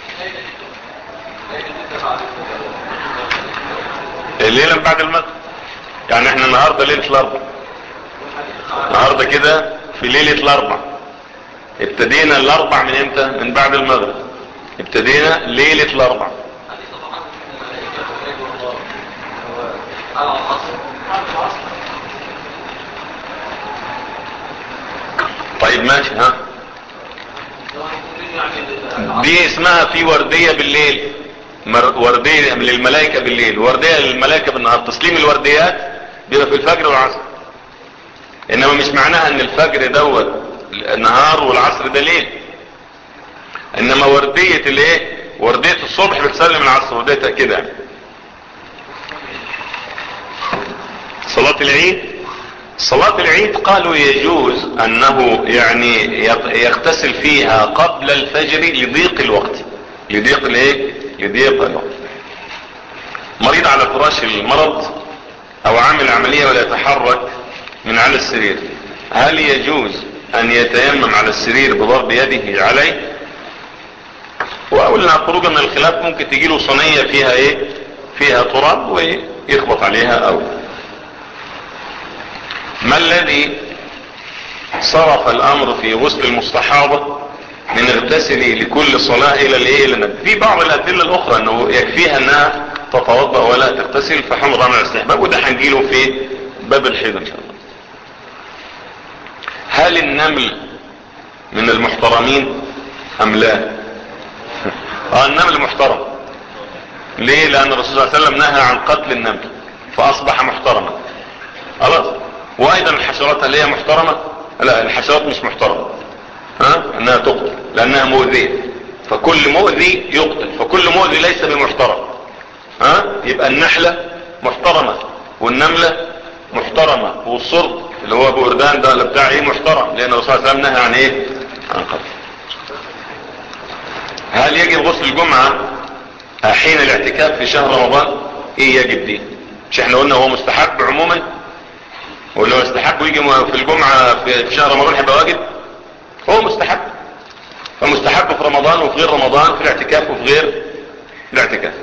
الليلة من بعد المغرب يعني احنا النهاردة ليلة الاربع النهاردة كده في ليلة الاربع ابتدينا الاربع من امتى من بعد المغرب ابتدينا ليلة الاربع طيب ماشي ها دي اسمها في وردية بالليل مر- وردية للملائكة بالليل وردية للملائكة بالنهار تسليم الورديات بيبقى في الفجر والعصر انما مش معناها ان الفجر دوت نهار والعصر ده ليل انما وردية الايه وردية الصبح بتسلم العصر وردية كده يعني. صلاة العيد صلاة العيد قالوا يجوز انه يعني يغتسل فيها قبل الفجر لضيق الوقت لضيق الايه لضيق الوقت مريض على فراش المرض او عامل عملية ولا يتحرك من على السرير هل يجوز ان يتيمم على السرير بضرب يده عليه واقول لها خروجا من الخلاف ممكن تجيله صينية فيها ايه فيها تراب ويخبط عليها او ما الذي صرف الامر في غسل المستحاضة من اغتسلي لكل صلاة الى الايه لنا في بعض الادلة الاخرى انه يكفيها انها تتوضا ولا تغتسل فحمر على الاستحباب وده هنجيله في باب الحيض ان شاء الله هل النمل من المحترمين ام لا اه النمل محترم ليه لان الرسول صلى الله عليه وسلم نهى عن قتل النمل فاصبح محترما خلاص وايضا الحشرات هل هي محترمة لا الحشرات مش محترمة ها انها تقتل لانها مؤذية فكل مؤذي يقتل فكل مؤذي ليس بمحترم ها يبقى النحلة محترمة والنملة محترمة والصرد اللي هو ابو اردان ده اللي بتاع ايه محترم لان الرسول صلى الله عليه وسلم نهى عن ايه عن قتل هل يجب غسل الجمعة حين الاعتكاف في شهر رمضان ايه يجب دي مش احنا قلنا هو مستحب عموما ولو استحب يجي في الجمعة في شهر رمضان هيبقى واجب هو مستحب فمستحب في رمضان وفي غير رمضان في الاعتكاف وفي غير الاعتكاف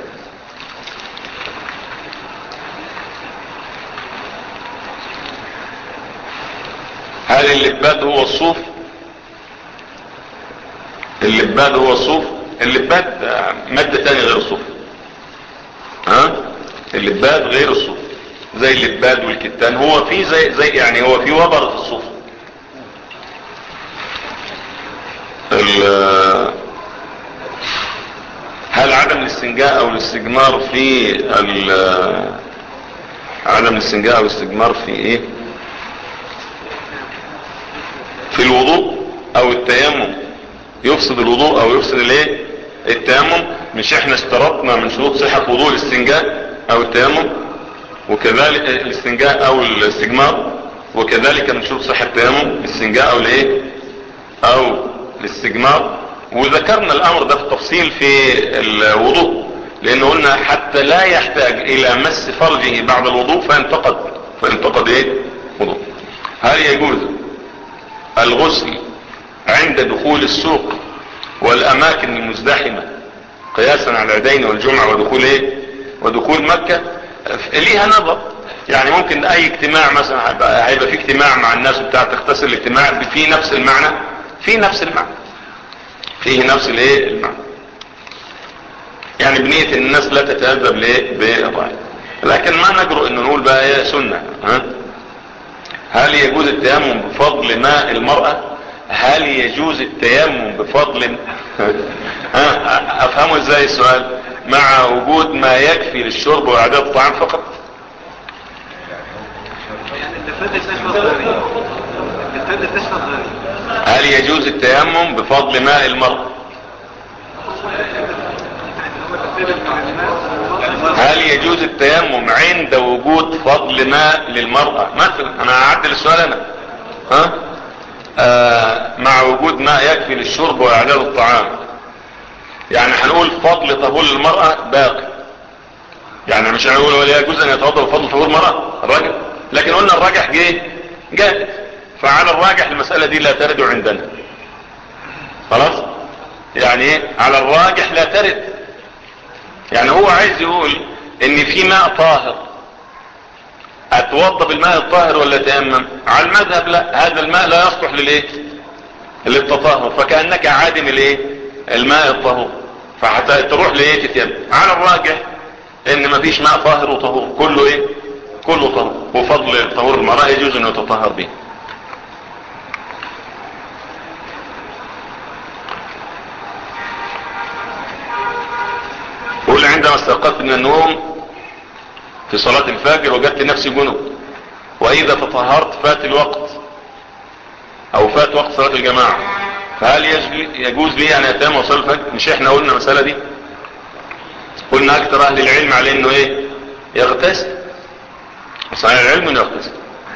هل اللباد هو الصوف اللباد هو الصوف اللباد مادة تانية غير الصوف ها اللباد غير الصوف زي اللباد والكتان هو في زي, زي يعني هو في وبرة الصوف هل عدم الاستنجاء او الاستجمار في عدم الاستنجاء او الاستجمار في ايه في الوضوء او التيمم يفسد الوضوء او يفسد الايه التيمم مش احنا اشترطنا من شروط صحة وضوء الاستنجاء او التيمم وكذلك الاستنجاء او الاستجمار وكذلك من شروط صحة التيمم الاستنجاء او الايه او الاستجمار وذكرنا الامر ده في التفصيل في الوضوء لانه قلنا حتى لا يحتاج الى مس فرجه بعد الوضوء فينتقد فينتقد ايه وضوء هل يجوز الغسل عند دخول السوق والاماكن المزدحمة قياسا على العيدين والجمعة ودخول ايه ودخول مكة ليها نظر يعني ممكن اي اجتماع مثلا هيبقى في اجتماع مع الناس بتاع تختصر الاجتماع في نفس المعنى في نفس المعنى فيه نفس الايه المعنى يعني بنية ان الناس لا تتأذب ليه بالرأي لكن ما نجرؤ ان نقول بقى هي سنة ها هل يجوز التيمم بفضل ماء المرأة هل يجوز التيمم بفضل ها افهمه ازاي السؤال مع وجود ما يكفي للشرب واعداد الطعام فقط هل يجوز التيمم بفضل ماء المرأة هل يجوز التيمم عند وجود فضل ماء للمرأة مثلا انا هعدل السؤال انا ها آه مع وجود ماء يكفي للشرب واعداد الطعام يعني هنقول فضل طهور المرأة باقي يعني مش هنقول ولا يجوز ان يتوضا بفضل طهور المرأة الراجل لكن قلنا الراجح جه جاء فعلى الراجح المسألة دي لا ترد عندنا خلاص يعني ايه على الراجح لا ترد يعني هو عايز يقول ان في ماء طاهر اتوضى بالماء الطاهر ولا تيمم على المذهب لا هذا الماء لا يصلح للايه للتطهر فكأنك عادم الايه الماء الطهور فحتى تروح لايه تتيمم على الراجح ان مفيش ماء طاهر وطهور كله ايه كله طهور وفضل طهور المرأة يجوز انه يتطهر به قول عندما استيقظت من النوم في صلاة الفجر وجدت نفسي جنب واذا تطهرت فات الوقت او فات وقت صلاة الجماعة فهل يجوز لي ان اتام وصل الفجر مش احنا قلنا المسألة دي قلنا اكثر اهل العلم عليه انه ايه يغتسل صحيح العلم انه يغتسل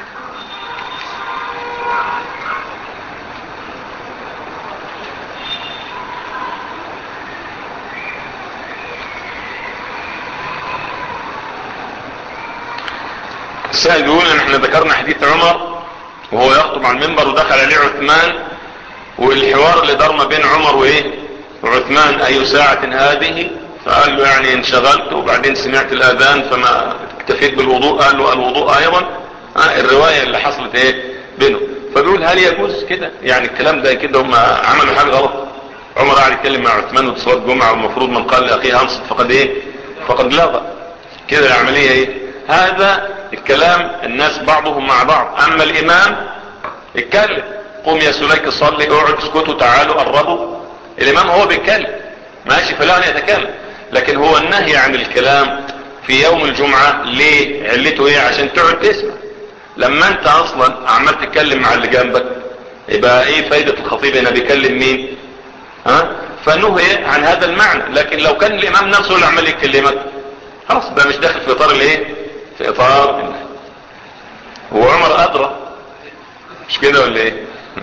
السائل بيقول ان احنا ذكرنا حديث عمر وهو يخطب على المنبر ودخل عليه عثمان والحوار اللي دار ما بين عمر وايه وعثمان اي ساعة هذه فقال له يعني انشغلت وبعدين سمعت الاذان فما اكتفيت بالوضوء قال له الوضوء ايضا ها الرواية اللي حصلت ايه بينهم فبيقول هل يجوز كده يعني الكلام ده كده هم عملوا حاجة غلط عمر قاعد يتكلم مع عثمان وتصوات جمعة والمفروض من قال لاخيه انصت فقد ايه فقد لغى كده العملية ايه هذا الكلام الناس بعضهم مع بعض اما الامام اتكلم قوم يا سليك صلي اقعد اسكتوا تعالوا قربوا الامام هو بيتكلم ماشي فلا ان يتكلم لكن هو النهي عن الكلام في يوم الجمعة ليه علته ايه عشان تقعد تسمع لما انت اصلا عمال تتكلم مع اللي جنبك يبقى ايه فايدة الخطيب هنا بيكلم مين ها فنهي عن هذا المعنى لكن لو كان الامام نفسه اللي عمال يكلمك خلاص ده مش داخل في اطار الايه في اطار النهي هو عمر ادرى مش كده ولا ايه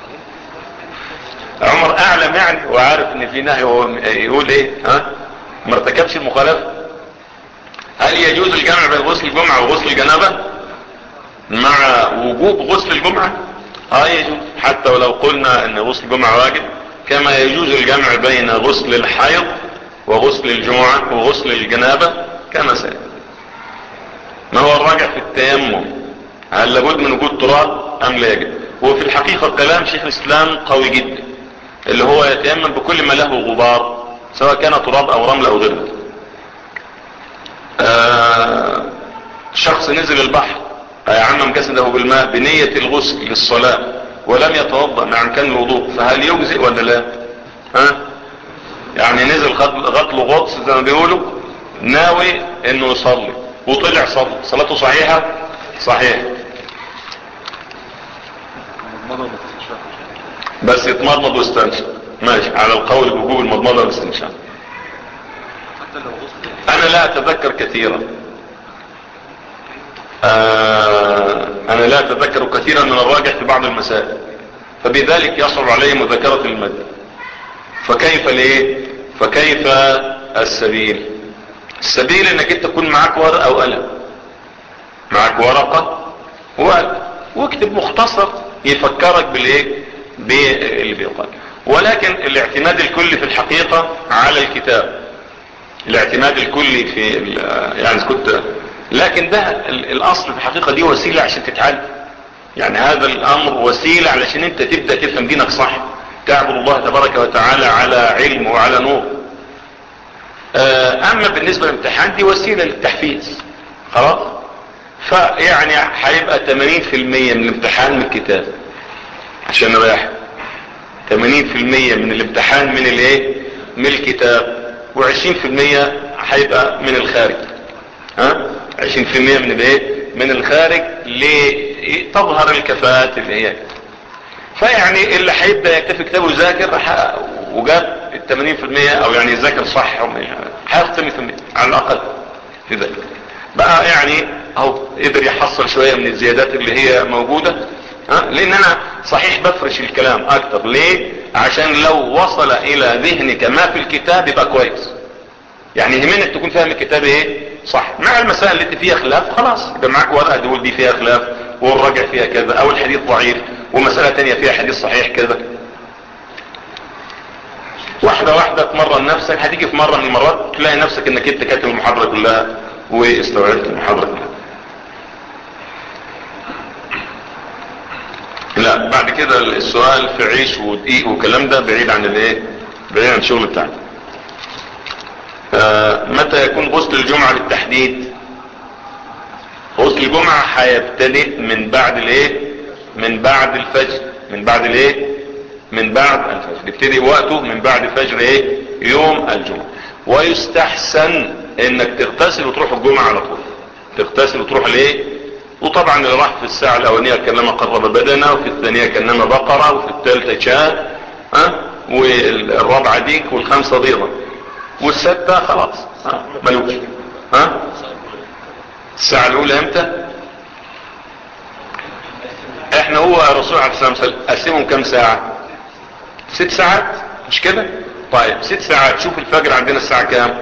عمر اعلم يعني وعارف ان في نهي هو يقول ايه ها ما ارتكبش المخالفه هل يجوز الجمع بين غسل الجمعه وغسل الجنابه مع وجوب غسل الجمعه اه يجوز حتى ولو قلنا ان غسل الجمعه واجب كما يجوز الجمع بين غسل الحيض وغسل الجمعه وغسل الجنابه كما سيأتي ما هو الراجع في التيمم هل لابد من وجود تراب ام لا يجب هو في الحقيقة كلام شيخ الاسلام قوي جدا اللي هو يتيمم بكل ما له غبار سواء كان تراب او رمل او غيره آه شخص نزل البحر يعمم جسده بالماء بنية الغسل للصلاة ولم يتوضا مع امكان الوضوء فهل يجزئ ولا لا ها يعني نزل غطل غطس زي ما بيقولوا ناوي انه يصلي وطلع صلي صلاته صحيحة صحيح بس يتمضمض واستنشق ماشي على القول بوجوب المضمضة والاستنشاق انا لا اتذكر كثيرا آه انا لا اتذكر كثيرا من الراجح في بعض المسائل فبذلك يصعب علي مذاكرة المد فكيف ليه فكيف السبيل السبيل انك انت تكون معاك ورقة او قلم معاك ورقة وقلم واكتب مختصر يفكرك بالايه باللي بيقال ولكن الاعتماد الكلي في الحقيقة على الكتاب الاعتماد الكلي في يعني كنت لكن ده الاصل في الحقيقة دي وسيلة عشان تتعلم يعني هذا الامر وسيلة علشان انت تبدأ تفهم دينك صح تعبد الله تبارك وتعالى على علم وعلى نور اما بالنسبة للامتحان دي وسيلة للتحفيز خلاص فيعني هيبقى 80% من الامتحان من الكتاب عشان نريح 80% من الامتحان من الايه من الكتاب و20% هيبقى من الخارج ها 20% من الايه من الخارج لتظهر الكفاءات اللي هي فيعني اللي هيبدا يكتفي كتابه يذاكر وجاب ال 80% او يعني يذاكر صح هياخد 80% على الاقل في ذلك بقى يعني اهو قدر يحصل شوية من الزيادات اللي هي موجودة ها لان انا صحيح بفرش الكلام اكتر ليه عشان لو وصل الى ذهنك ما في الكتاب يبقى كويس يعني يهمنك تكون فاهم الكتاب ايه صح مع المسائل اللي فيها خلاف خلاص يبقى معاك ورقه تقول دي فيها خلاف والراجع فيها كذا او الحديث ضعيف ومسألة تانية فيها حديث صحيح كذا واحدة واحدة تمرن نفسك هتيجي في مرة من المرات تلاقي نفسك انك انت كاتب المحاضرة كلها واستوعبت المحاضرة كلها لا بعد كده السؤال في عيش ودقيق والكلام ده بعيد عن الايه بعيد عن الشغل بتاعنا آه متى يكون غسل الجمعة بالتحديد غسل الجمعة هيبتدئ من بعد الايه من بعد الفجر من بعد الايه من بعد الفجر يبتدي وقته من بعد فجر ايه يوم الجمعة ويستحسن انك تغتسل وتروح الجمعة على طول تغتسل وتروح الايه وطبعا اللي راح في الساعة الاولانية كانما قرب بدنه وفي الثانية كانما بقرة وفي الثالثة شاة ها والرابعة ديك والخامسة ضيضة والستة خلاص ها ملوش ها الساعة الاولى امتى احنا هو الرسول عليه الصلاة والسلام قسمهم كم ساعة ست ساعات مش كده طيب ست ساعات شوف الفجر عندنا الساعة كام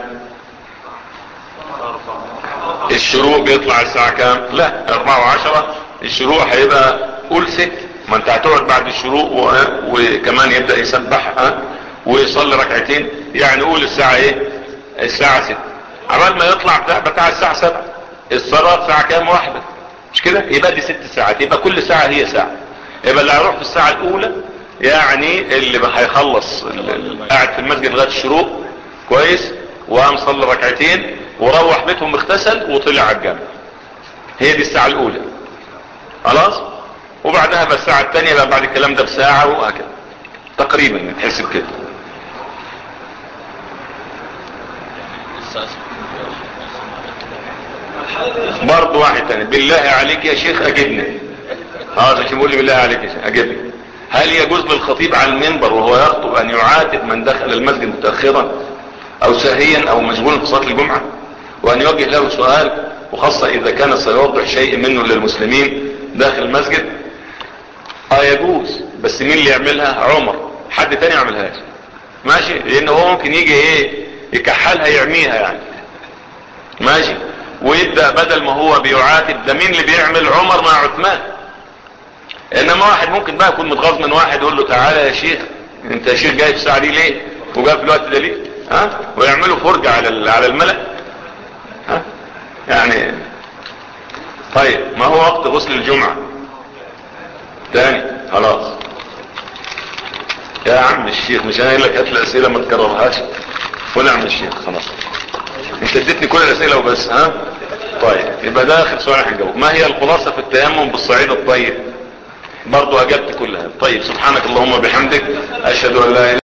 الشروق بيطلع الساعة كام لا اربعة وعشرة الشروق هيبقى قول ست ما انت هتقعد بعد الشروق و... وكمان يبدأ يسبح ها ويصلي ركعتين يعني قول الساعة ايه الساعة ست عمال ما يطلع بتاع, بتاع الساعة سبعة الصلاة الساعة كام واحدة مش كده يبقى دي ست ساعات يبقى كل ساعة هي ساعة يبقى اللي هيروح في الساعة الاولى يعني اللي بقى هيخلص ال- ال- قاعد في المسجد لغاية الشروق كويس وقام صلى ركعتين وروح بيتهم اغتسل وطلع على الجامع هي دي الساعة الاولى خلاص وبعدها بقى الساعة الثانية بقى بعد الكلام ده بساعة وهكذا تقريبا نتحسب كده برضه واحد تاني بالله عليك يا شيخ اجبني اه عشان بيقول لي بالله عليك يا شيخ اجبني هل يجوز للخطيب على المنبر وهو يخطب ان يعاتب من دخل المسجد متاخرا او ساهيا او مشغولا في صلاه الجمعه وان يوجه له سؤال وخاصه اذا كان سيوضح شيء منه للمسلمين داخل المسجد اه يجوز بس مين اللي يعملها عمر حد تاني يعملهاش ماشي لان هو ممكن يجي ايه يكحلها يعميها يعني ماشي ويبدأ بدل ما هو بيعاتب ده مين اللي بيعمل عمر مع عثمان انما واحد ممكن بقى يكون متغاظ من واحد يقول له تعالى يا شيخ انت يا شيخ جاي في الساعه دي ليه وجاي في الوقت ده ليه ها ويعملوا فرجه على ال- على الملأ ها يعني طيب ما هو وقت غسل الجمعه تاني خلاص يا عم الشيخ مش انا قايل لك هات لي اسئله ما تكررهاش قول يا عم الشيخ خلاص انت اديتني كل الاسئله وبس ها طيب يبقى ده اخر سؤال هنجاوب ما هي الخلاصه في التيمم بالصعيد الطيب برضو اجبت كلها طيب سبحانك اللهم وبحمدك اشهد ان لا اله